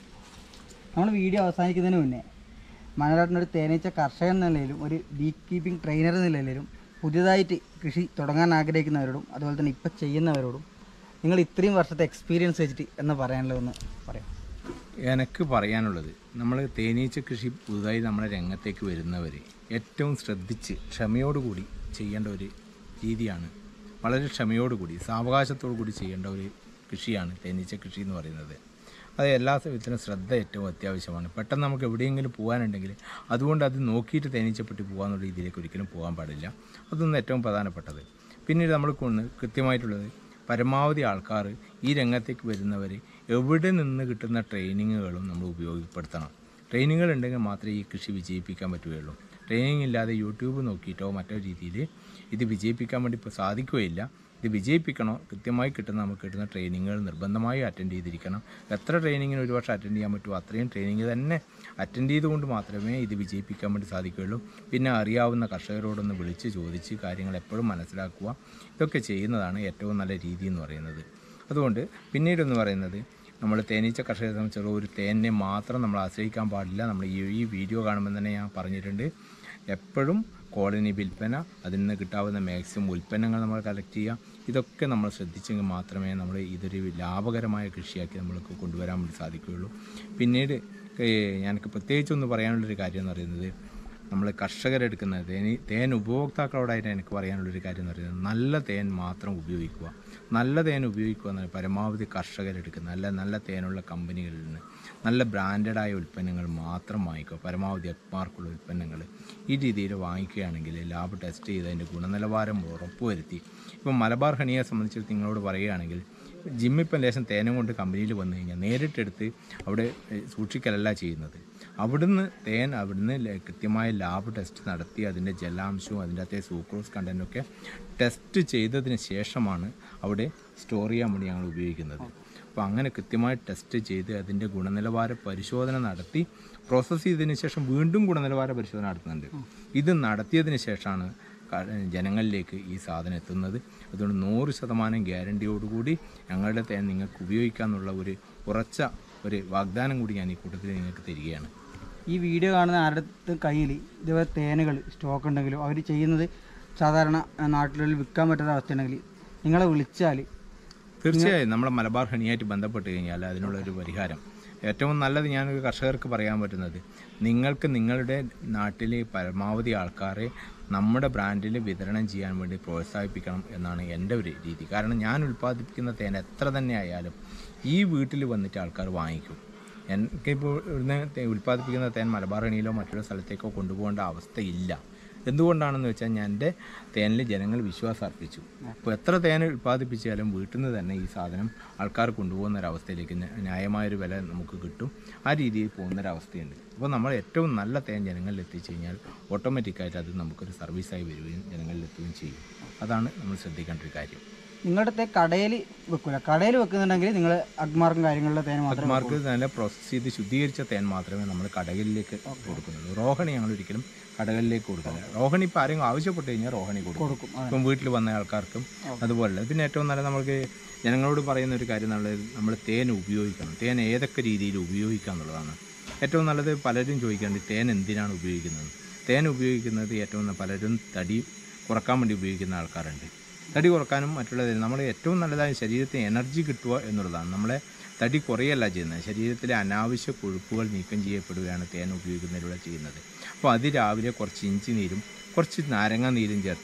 നമ്മൾ വീഡിയോ അവസാനിക്കുന്നതിന് മുന്നേ മനോരേട്ടനൊരു തേനീച്ച കർഷകൻ എന്ന നിലയിലും ഒരു ബീ കീപ്പിംഗ് ട്രെയിനർ എന്ന നിലയിലും പുതിയതായിട്ട് കൃഷി തുടങ്ങാൻ ആഗ്രഹിക്കുന്നവരോടും അതുപോലെ തന്നെ ഇപ്പം ചെയ്യുന്നവരോടും നിങ്ങൾ ഇത്രയും വർഷത്തെ എക്സ്പീരിയൻസ് വെച്ചിട്ട് എന്ന് പറയാനുള്ളതെന്ന് പറയാം എനിക്ക് പറയാനുള്ളത് നമ്മൾ തേനീച്ച കൃഷി പുതുതായി നമ്മുടെ രംഗത്തേക്ക് വരുന്നവർ ഏറ്റവും ശ്രദ്ധിച്ച് ക്ഷമയോടുകൂടി ചെയ്യേണ്ട ഒരു രീതിയാണ് വളരെ ക്ഷമയോടുകൂടി സാവകാശത്തോടു കൂടി ചെയ്യേണ്ട ഒരു കൃഷിയാണ് തേനീച്ച കൃഷി എന്ന് പറയുന്നത് അത് എല്ലാ വിധത്തിലും ശ്രദ്ധ ഏറ്റവും അത്യാവശ്യമാണ് പെട്ടെന്ന് നമുക്ക് എവിടെയെങ്കിലും പോകാനുണ്ടെങ്കിൽ അതുകൊണ്ട് അത് നോക്കിയിട്ട് തേനീച്ചപ്പെട്ടി പോകാന്നുള്ള രീതിയിലേക്ക് ഒരിക്കലും പോകാൻ പാടില്ല അതൊന്നും ഏറ്റവും പ്രധാനപ്പെട്ടത് പിന്നീട് നമ്മൾ കൊണ്ട് കൃത്യമായിട്ടുള്ളത് പരമാവധി ആൾക്കാർ ഈ രംഗത്തേക്ക് വരുന്നവർ എവിടെ നിന്ന് കിട്ടുന്ന ട്രെയിനിങ്ങുകളും നമ്മൾ ഉപയോഗപ്പെടുത്തണം ട്രെയിനിങ്ങുകൾ ഉണ്ടെങ്കിൽ മാത്രമേ ഈ കൃഷി വിജയിപ്പിക്കാൻ പറ്റുകയുള്ളൂ ട്രെയിനിങ് ഇല്ലാതെ യൂട്യൂബ് നോക്കിയിട്ടോ മറ്റോ രീതിയിൽ ഇത് വിജയിപ്പിക്കാൻ വേണ്ടി ഇപ്പോൾ സാധിക്കുകയില്ല ഇത് വിജയിപ്പിക്കണോ കൃത്യമായി കിട്ടുന്ന നമുക്ക് കിട്ടുന്ന ട്രെയിനിങ്ങുകൾ നിർബന്ധമായി അറ്റൻഡ് ചെയ്തിരിക്കണം എത്ര ട്രെയിനിങ്ങിന് ഒരു വർഷം അറ്റൻഡ് ചെയ്യാൻ പറ്റുമോ അത്രയും ട്രെയിനിങ് തന്നെ അറ്റൻഡ് ചെയ്തുകൊണ്ട് മാത്രമേ ഇത് വിജയിപ്പിക്കാൻ വേണ്ടി സാധിക്കുകയുള്ളൂ പിന്നെ അറിയാവുന്ന കർഷകരോടൊന്ന് വിളിച്ച് ചോദിച്ച് കാര്യങ്ങൾ എപ്പോഴും മനസ്സിലാക്കുക ഇതൊക്കെ ചെയ്യുന്നതാണ് ഏറ്റവും നല്ല രീതി എന്ന് പറയുന്നത് അതുകൊണ്ട് പിന്നീടെന്ന് പറയുന്നത് നമ്മൾ തേനീച്ച കർഷകരെ സംബന്ധിച്ചുള്ള ഒരു തേനിനെ മാത്രം നമ്മൾ ആശ്രയിക്കാൻ പാടില്ല നമ്മൾ ഈ ഈ വീഡിയോ കാണുമ്പോൾ തന്നെ ഞാൻ പറഞ്ഞിട്ടുണ്ട് എപ്പോഴും കോളനി വിൽപ്പന അതിൽ നിന്ന് കിട്ടാവുന്ന മാക്സിമം ഉൽപ്പന്നങ്ങൾ നമ്മൾ കളക്ട് ചെയ്യുക ഇതൊക്കെ നമ്മൾ ശ്രദ്ധിച്ചെങ്കിൽ മാത്രമേ നമ്മൾ ഇതൊരു ലാഭകരമായ കൃഷിയാക്കി നമ്മൾക്ക് കൊണ്ടുവരാൻ വേണ്ടി സാധിക്കുകയുള്ളൂ പിന്നീട് ഏഹ്, എനിക്ക് പ്രത്യേകിച്ചൊന്ന് പറയാനുള്ളൊരു കാര്യം എന്ന് പറയുന്നത് നമ്മൾ കർഷകരെടുക്കുന്ന തേനി തേൻ ഉപഭോക്താക്കളോടായിട്ട് എനിക്ക് പറയാനുള്ളൊരു കാര്യം എന്ന് പറയുന്നത് നല്ല തേൻ മാത്രം ഉപയോഗിക്കുക നല്ല തേൻ ഉപയോഗിക്കുക എന്ന് പറഞ്ഞാൽ പരമാവധി കർഷകരെടുക്കുന്ന നല്ല നല്ല തേനുള്ള കമ്പനികളിൽ നിന്ന് നല്ല ബ്രാൻഡഡായ ഉൽപ്പന്നങ്ങൾ മാത്രം വാങ്ങിക്കുക പരമാവധി എക്മാർക്കുള്ള ഉൽപ്പന്നങ്ങൾ ഈ രീതിയിൽ വാങ്ങിക്കുകയാണെങ്കിൽ ലാബ് ടെസ്റ്റ് ചെയ്ത് അതിൻ്റെ ഗുണനിലവാരം ഉറപ്പുവരുത്തി ഇപ്പം മലബാർ ഹണിയെ സംബന്ധിച്ച് നിങ്ങളോട് പറയുകയാണെങ്കിൽ ജിമ്മിപ്പം ലേശം തേനും കൊണ്ട് കമ്പനിയിൽ വന്നു കഴിഞ്ഞാൽ നേരിട്ടെടുത്ത് അവിടെ ഏഹ്, സൂക്ഷിക്കലല്ല ചെയ്യുന്നത് അവിടുന്ന് തേൻ അവിടുന്ന് ല- കൃത്യമായ ലാബ് ടെസ്റ്റ് നടത്തി അതിൻ്റെ ജലാംശവും അതിൻ്റെ അകത്തെ സൂക്രോസ് കണ്ടൻറ്റൊക്കെ ടെസ്റ്റ് ചെയ്തതിന് ശേഷമാണ് അവിടെ സ്റ്റോർ ചെയ്യാൻ വേണ്ടി ഞങ്ങൾ ഉപയോഗിക്കുന്നത് അപ്പോൾ അങ്ങനെ കൃത്യമായി ടെസ്റ്റ് ചെയ്ത് അതിൻ്റെ ഗുണനിലവാര പരിശോധന നടത്തി പ്രോസസ്സ് ചെയ്തതിന് ശേഷം വീണ്ടും ഗുണനിലവാര പരിശോധന നടത്തുന്നുണ്ട് ഇത് നടത്തിയതിന് ശേഷമാണ് ക- ജനങ്ങളിലേക്ക് ഈ സാധനം എത്തുന്നത് അതുകൊണ്ട് നൂറ് ശതമാനം ഗ്യാരണ്ടിയോടുകൂടി ഞങ്ങളുടെ തേൻ നിങ്ങൾക്ക് ഉപയോഗിക്കാമെന്നുള്ള ഒരു ഉറച്ച ഒരു വാഗ്ദാനം കൂടി ഞാൻ ഈ കൂട്ടത്തിൽ നിങ്ങൾക്ക് തരികയാണ് ഈ വീഡിയോ കാണുന്ന ആരുടെ കയ്യിൽ ഇതുപോലെ തേനുകൾ സ്റ്റോക്ക് ഉണ്ടെങ്കിലും അവർ ചെയ്യുന്നത് സാധാരണ ആ, നാട്ടിലുള്ളിൽ വിൽക്കാൻ പറ്റാത്ത അവസ്ഥയുണ്ടെങ്കിൽ നിങ്ങളെ വിളിച്ചാൽ തീർച്ചയായും നമ്മളെ മലബാർ ഹണിയായിട്ട് ബന്ധപ്പെട്ട് കഴിഞ്ഞാൽ അതിനുള്ള ഒരു പരിഹാരം ഏറ്റവും നല്ലത് ഞാനൊരു കർഷകർക്ക് പറയാൻ പറ്റുന്നത് നിങ്ങൾക്ക് നിങ്ങളുടെ നാട്ടിലെ പരമാവധി ആൾക്കാരെ നമ്മുടെ ബ്രാൻഡിൽ വിതരണം ചെയ്യാൻ വേണ്ടി പ്രോത്സാഹിപ്പിക്കണം എന്നാണ് എൻ്റെ ഒരു രീതി കാരണം ഞാൻ ഉൽപ്പാദിപ്പിക്കുന്ന തേൻ എത്ര തന്നെ ആയാലും ഈ വീട്ടിൽ വന്നിട്ട് ആൾക്കാർ വാങ്ങിക്കും എനിക്കിപ്പോൾ ഇവിടുന്ന് തേ- ഉൽപ്പാദിപ്പിക്കുന്ന തേൻ മലബാർ ഹണിയിലോ മറ്റുള്ള സ്ഥലത്തേക്കോ കൊണ്ടുപോകേണ്ട അവസ്ഥയില്ല എന്തുകൊണ്ടാണെന്ന് വെച്ചാൽ ഞാൻ എൻ്റെ തേനിൽ ജനങ്ങൾ വിശ്വാസം അർപ്പിച്ചു അപ്പോൾ എത്ര തേൻ ഉൽപ്പാദിപ്പിച്ചാലും വീട്ടിൽ നിന്ന് തന്നെ ഈ സാധനം ആൾക്കാർ കൊണ്ടുപോകുന്ന ഒരവസ്ഥയിലേക്ക് ന്യ- ന്യായമായൊരു വില നമുക്ക് കിട്ടും ആ രീതിയിൽ പോകുന്നൊരവസ്ഥയുണ്ട് അപ്പോൾ നമ്മൾ ഏറ്റവും നല്ല തേൻ ജനങ്ങളിൽ എത്തിച്ചു കഴിഞ്ഞാൽ ഓട്ടോമാറ്റിക്കായിട്ട് അത് നമുക്കൊരു സർവീസായി വരികയും ജനങ്ങളിൽ എത്തുകയും ചെയ്യും അതാണ് നമ്മൾ ശ്രദ്ധിക്കേണ്ട ഒരു കാര്യം നിങ്ങളുടെ തേ കടയിൽ വെക്കില്ല കടയിൽ വെക്കുന്നുണ്ടെങ്കിൽ നിങ്ങൾ അഗ്മാർക്കും കാര്യങ്ങളിലെ തേൻ മാത്രം മാർക്ക് നല്ല പ്രോസസ്സ് ചെയ്ത് ശുദ്ധീകരിച്ച തേൻ മാത്രമേ നമ്മൾ കടകളിലേക്ക് കൊടുക്കുന്നുള്ളൂ റോഹണി ഞങ്ങൾ ഒരിക്കലും കടകളിലേക്ക് കൊടുക്കില്ല റോഹണി ഇപ്പോൾ ആരെങ്കിലും ആവശ്യപ്പെട്ട് കഴിഞ്ഞാൽ റോഹണി കൊടുക്കും കൊടുക്കും അതെ. ഇപ്പം വീട്ടിൽ വന്ന ആൾക്കാർക്കും അതുപോലെ പിന്നെ ഏറ്റവും നല്ല നമുക്ക് ജനങ്ങളോട് പറയുന്ന ഒരു കാര്യം എന്നുള്ളത് നമ്മൾ തേൻ ഉപയോഗിക്കണം തേൻ ഏതൊക്കെ രീതിയിൽ ഉപയോഗിക്കുക എന്നുള്ളതാണ് ഏറ്റവും നല്ലത് പലരും ചോദിക്കേണ്ടത് തേൻ എന്തിനാണ് ഉപയോഗിക്കുന്നത് തേൻ ഉപയോഗിക്കുന്നത് ഏറ്റവും ന- പലരും തടി കുറക്കാൻ വേണ്ടി ഉപയോഗിക്കുന്ന ആൾക്കാരുണ്ട് തടി കുറക്കാനും മറ്റുള്ളത് നമ്മൾ ഏറ്റവും നല്ലതായ ശരീരത്തിന് എനർജി കിട്ടുക എന്നുള്ളതാണ് നമ്മളെ തടി കുറയല്ല ചെയ്യുന്നത് ശരീരത്തിലെ അനാവശ്യ കൊഴുപ്പുകൾ നീക്കം ചെയ്യപ്പെടുകയാണ് തേൻ ഉപയോഗിക്കുന്നതിലൂടെ ചെയ്യുന്നത് അപ്പോൾ അത് രാവിലെ കുറച്ച് ഇഞ്ചി നീരും കുറച്ച് നാരങ്ങ നീരും ചേർത്ത്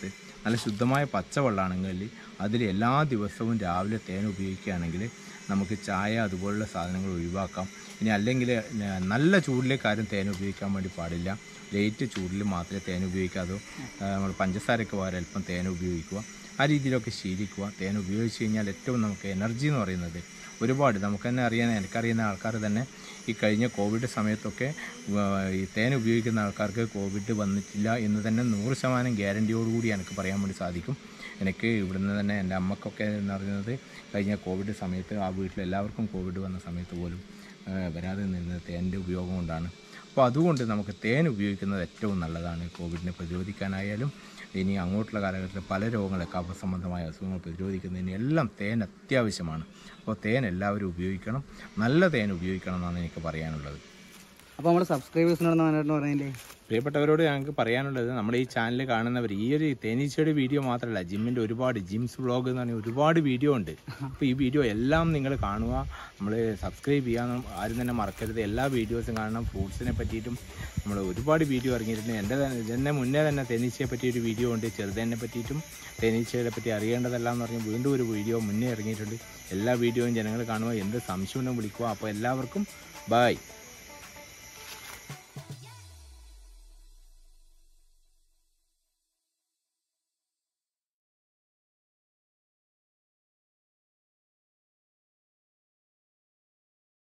നല്ല ശുദ്ധമായ പച്ചവെള്ളമാണെങ്കിൽ അതിൽ എല്ലാ ദിവസവും രാവിലെ തേൻ ഉപയോഗിക്കുകയാണെങ്കിൽ നമുക്ക് ചായ അതുപോലുള്ള സാധനങ്ങൾ ഒഴിവാക്കാം ഇനി അല്ലെങ്കിൽ ന- നല്ല ചൂടിലേക്ക് ആരും തേൻ ഉപയോഗിക്കാൻ വേണ്ടി പാടില്ല ലൈറ്റ് ചൂടിൽ മാത്രമേ തേൻ ഉപയോഗിക്കാതെ നമ്മൾ പഞ്ചസാരയ്ക്ക് പകരം അല്പം തേൻ ഉപയോഗിക്കുക ആ രീതിയിലൊക്കെ ശീലിക്കുക തേൻ ഉപയോഗിച്ച് കഴിഞ്ഞാൽ ഏറ്റവും നമുക്ക് എനർജി എന്ന് പറയുന്നത് ഒരുപാട് നമുക്ക് തന്നെ അറിയാൻ എനിക്കറിയുന്ന ആൾക്കാർ തന്നെ ഈ കഴിഞ്ഞ കോവിഡ് സമയത്തൊക്കെ ആ, ഈ തേൻ ഉപയോഗിക്കുന്ന ആൾക്കാർക്ക് കോവിഡ് വന്നിട്ടില്ല എന്ന് തന്നെ നൂറ് ശതമാനം ഗ്യാരണ്ടിയോടുകൂടി എനിക്ക് പറയാൻ വേണ്ടി സാധിക്കും എനിക്ക് ഇവിടുന്ന് തന്നെ എൻ്റെ അമ്മക്കൊക്കെ എന്ന് പറയുന്നത് കഴിഞ്ഞ കോവിഡ് സമയത്ത് ആ വീട്ടിൽ എല്ലാവർക്കും കോവിഡ് വന്ന സമയത്ത് പോലും ആ, വരാതെ നിന്നത് തേൻ്റെ ഉപയോഗം കൊണ്ടാണ് അപ്പോൾ അതുകൊണ്ട് നമുക്ക് തേൻ ഉപയോഗിക്കുന്നത് ഏറ്റവും നല്ലതാണ് കോവിഡിനെ പ്രതിരോധിക്കാനായാലും ഇനി അങ്ങോട്ടുള്ള കാലഘട്ടത്തിൽ പല രോഗങ്ങളെ കഫസംബന്ധമായ അസുഖങ്ങൾ പ്രതിരോധിക്കുന്നതിന് എല്ലാം തേൻ അത്യാവശ്യമാണ് അപ്പോൾ തേൻ എല്ലാവരും ഉപയോഗിക്കണം നല്ല തേൻ ഉപയോഗിക്കണം എന്നാണ് എനിക്ക് പറയാനുള്ളത് അപ്പോൾ നമ്മുടെ സബ്സ്ക്രൈബേഴ്സിനോട് മനോരേട്ടൻ പറഞ്ഞില്ലേ പ്രിയപ്പെട്ടവരോട് ഞങ്ങൾക്ക് പറയാനുള്ളത് നമ്മുടെ ഈ ചാനൽ കാണുന്നവർ ഈ ഒരു തേനീച്ചയുടെ വീഡിയോ മാത്രമല്ല ജിമ്മിൻ്റെ ഒരുപാട് ജിംസ് വ്ളോഗ് എന്ന് പറഞ്ഞാൽ ഒരുപാട് വീഡിയോ ഉണ്ട് അപ്പോൾ ഈ വീഡിയോ എല്ലാം നിങ്ങൾ കാണുക നമ്മൾ സബ്സ്ക്രൈബ് ചെയ്യാൻ ആരും തന്നെ മറക്കരുത് എല്ലാ വീഡിയോസും കാണണം ഫ്രൂട്ട്സിനെ പറ്റിയിട്ടും നമ്മൾ ഒരുപാട് വീഡിയോ ഇറങ്ങിയിട്ടുണ്ട് എൻ്റെ തന്നെ ഇതിൻ്റെ മുന്നേ തന്നെ തേനീച്ചയെ പറ്റി ഒരു വീഡിയോ ഉണ്ട് ചെറുതേനെ പറ്റിയിട്ടും തേനീച്ചയെ പറ്റി അറിയേണ്ടതെല്ലാം എന്ന് പറഞ്ഞ് വീണ്ടും ഒരു വീഡിയോ മുന്നേ ഇറങ്ങിയിട്ടുണ്ട് എല്ലാ വീഡിയോയും ജനങ്ങൾ കാണുക എന്ത് സംശയം ഉണ്ടെങ്കിൽ വിളിക്കുക അപ്പോൾ എല്ലാവർക്കും ബായ്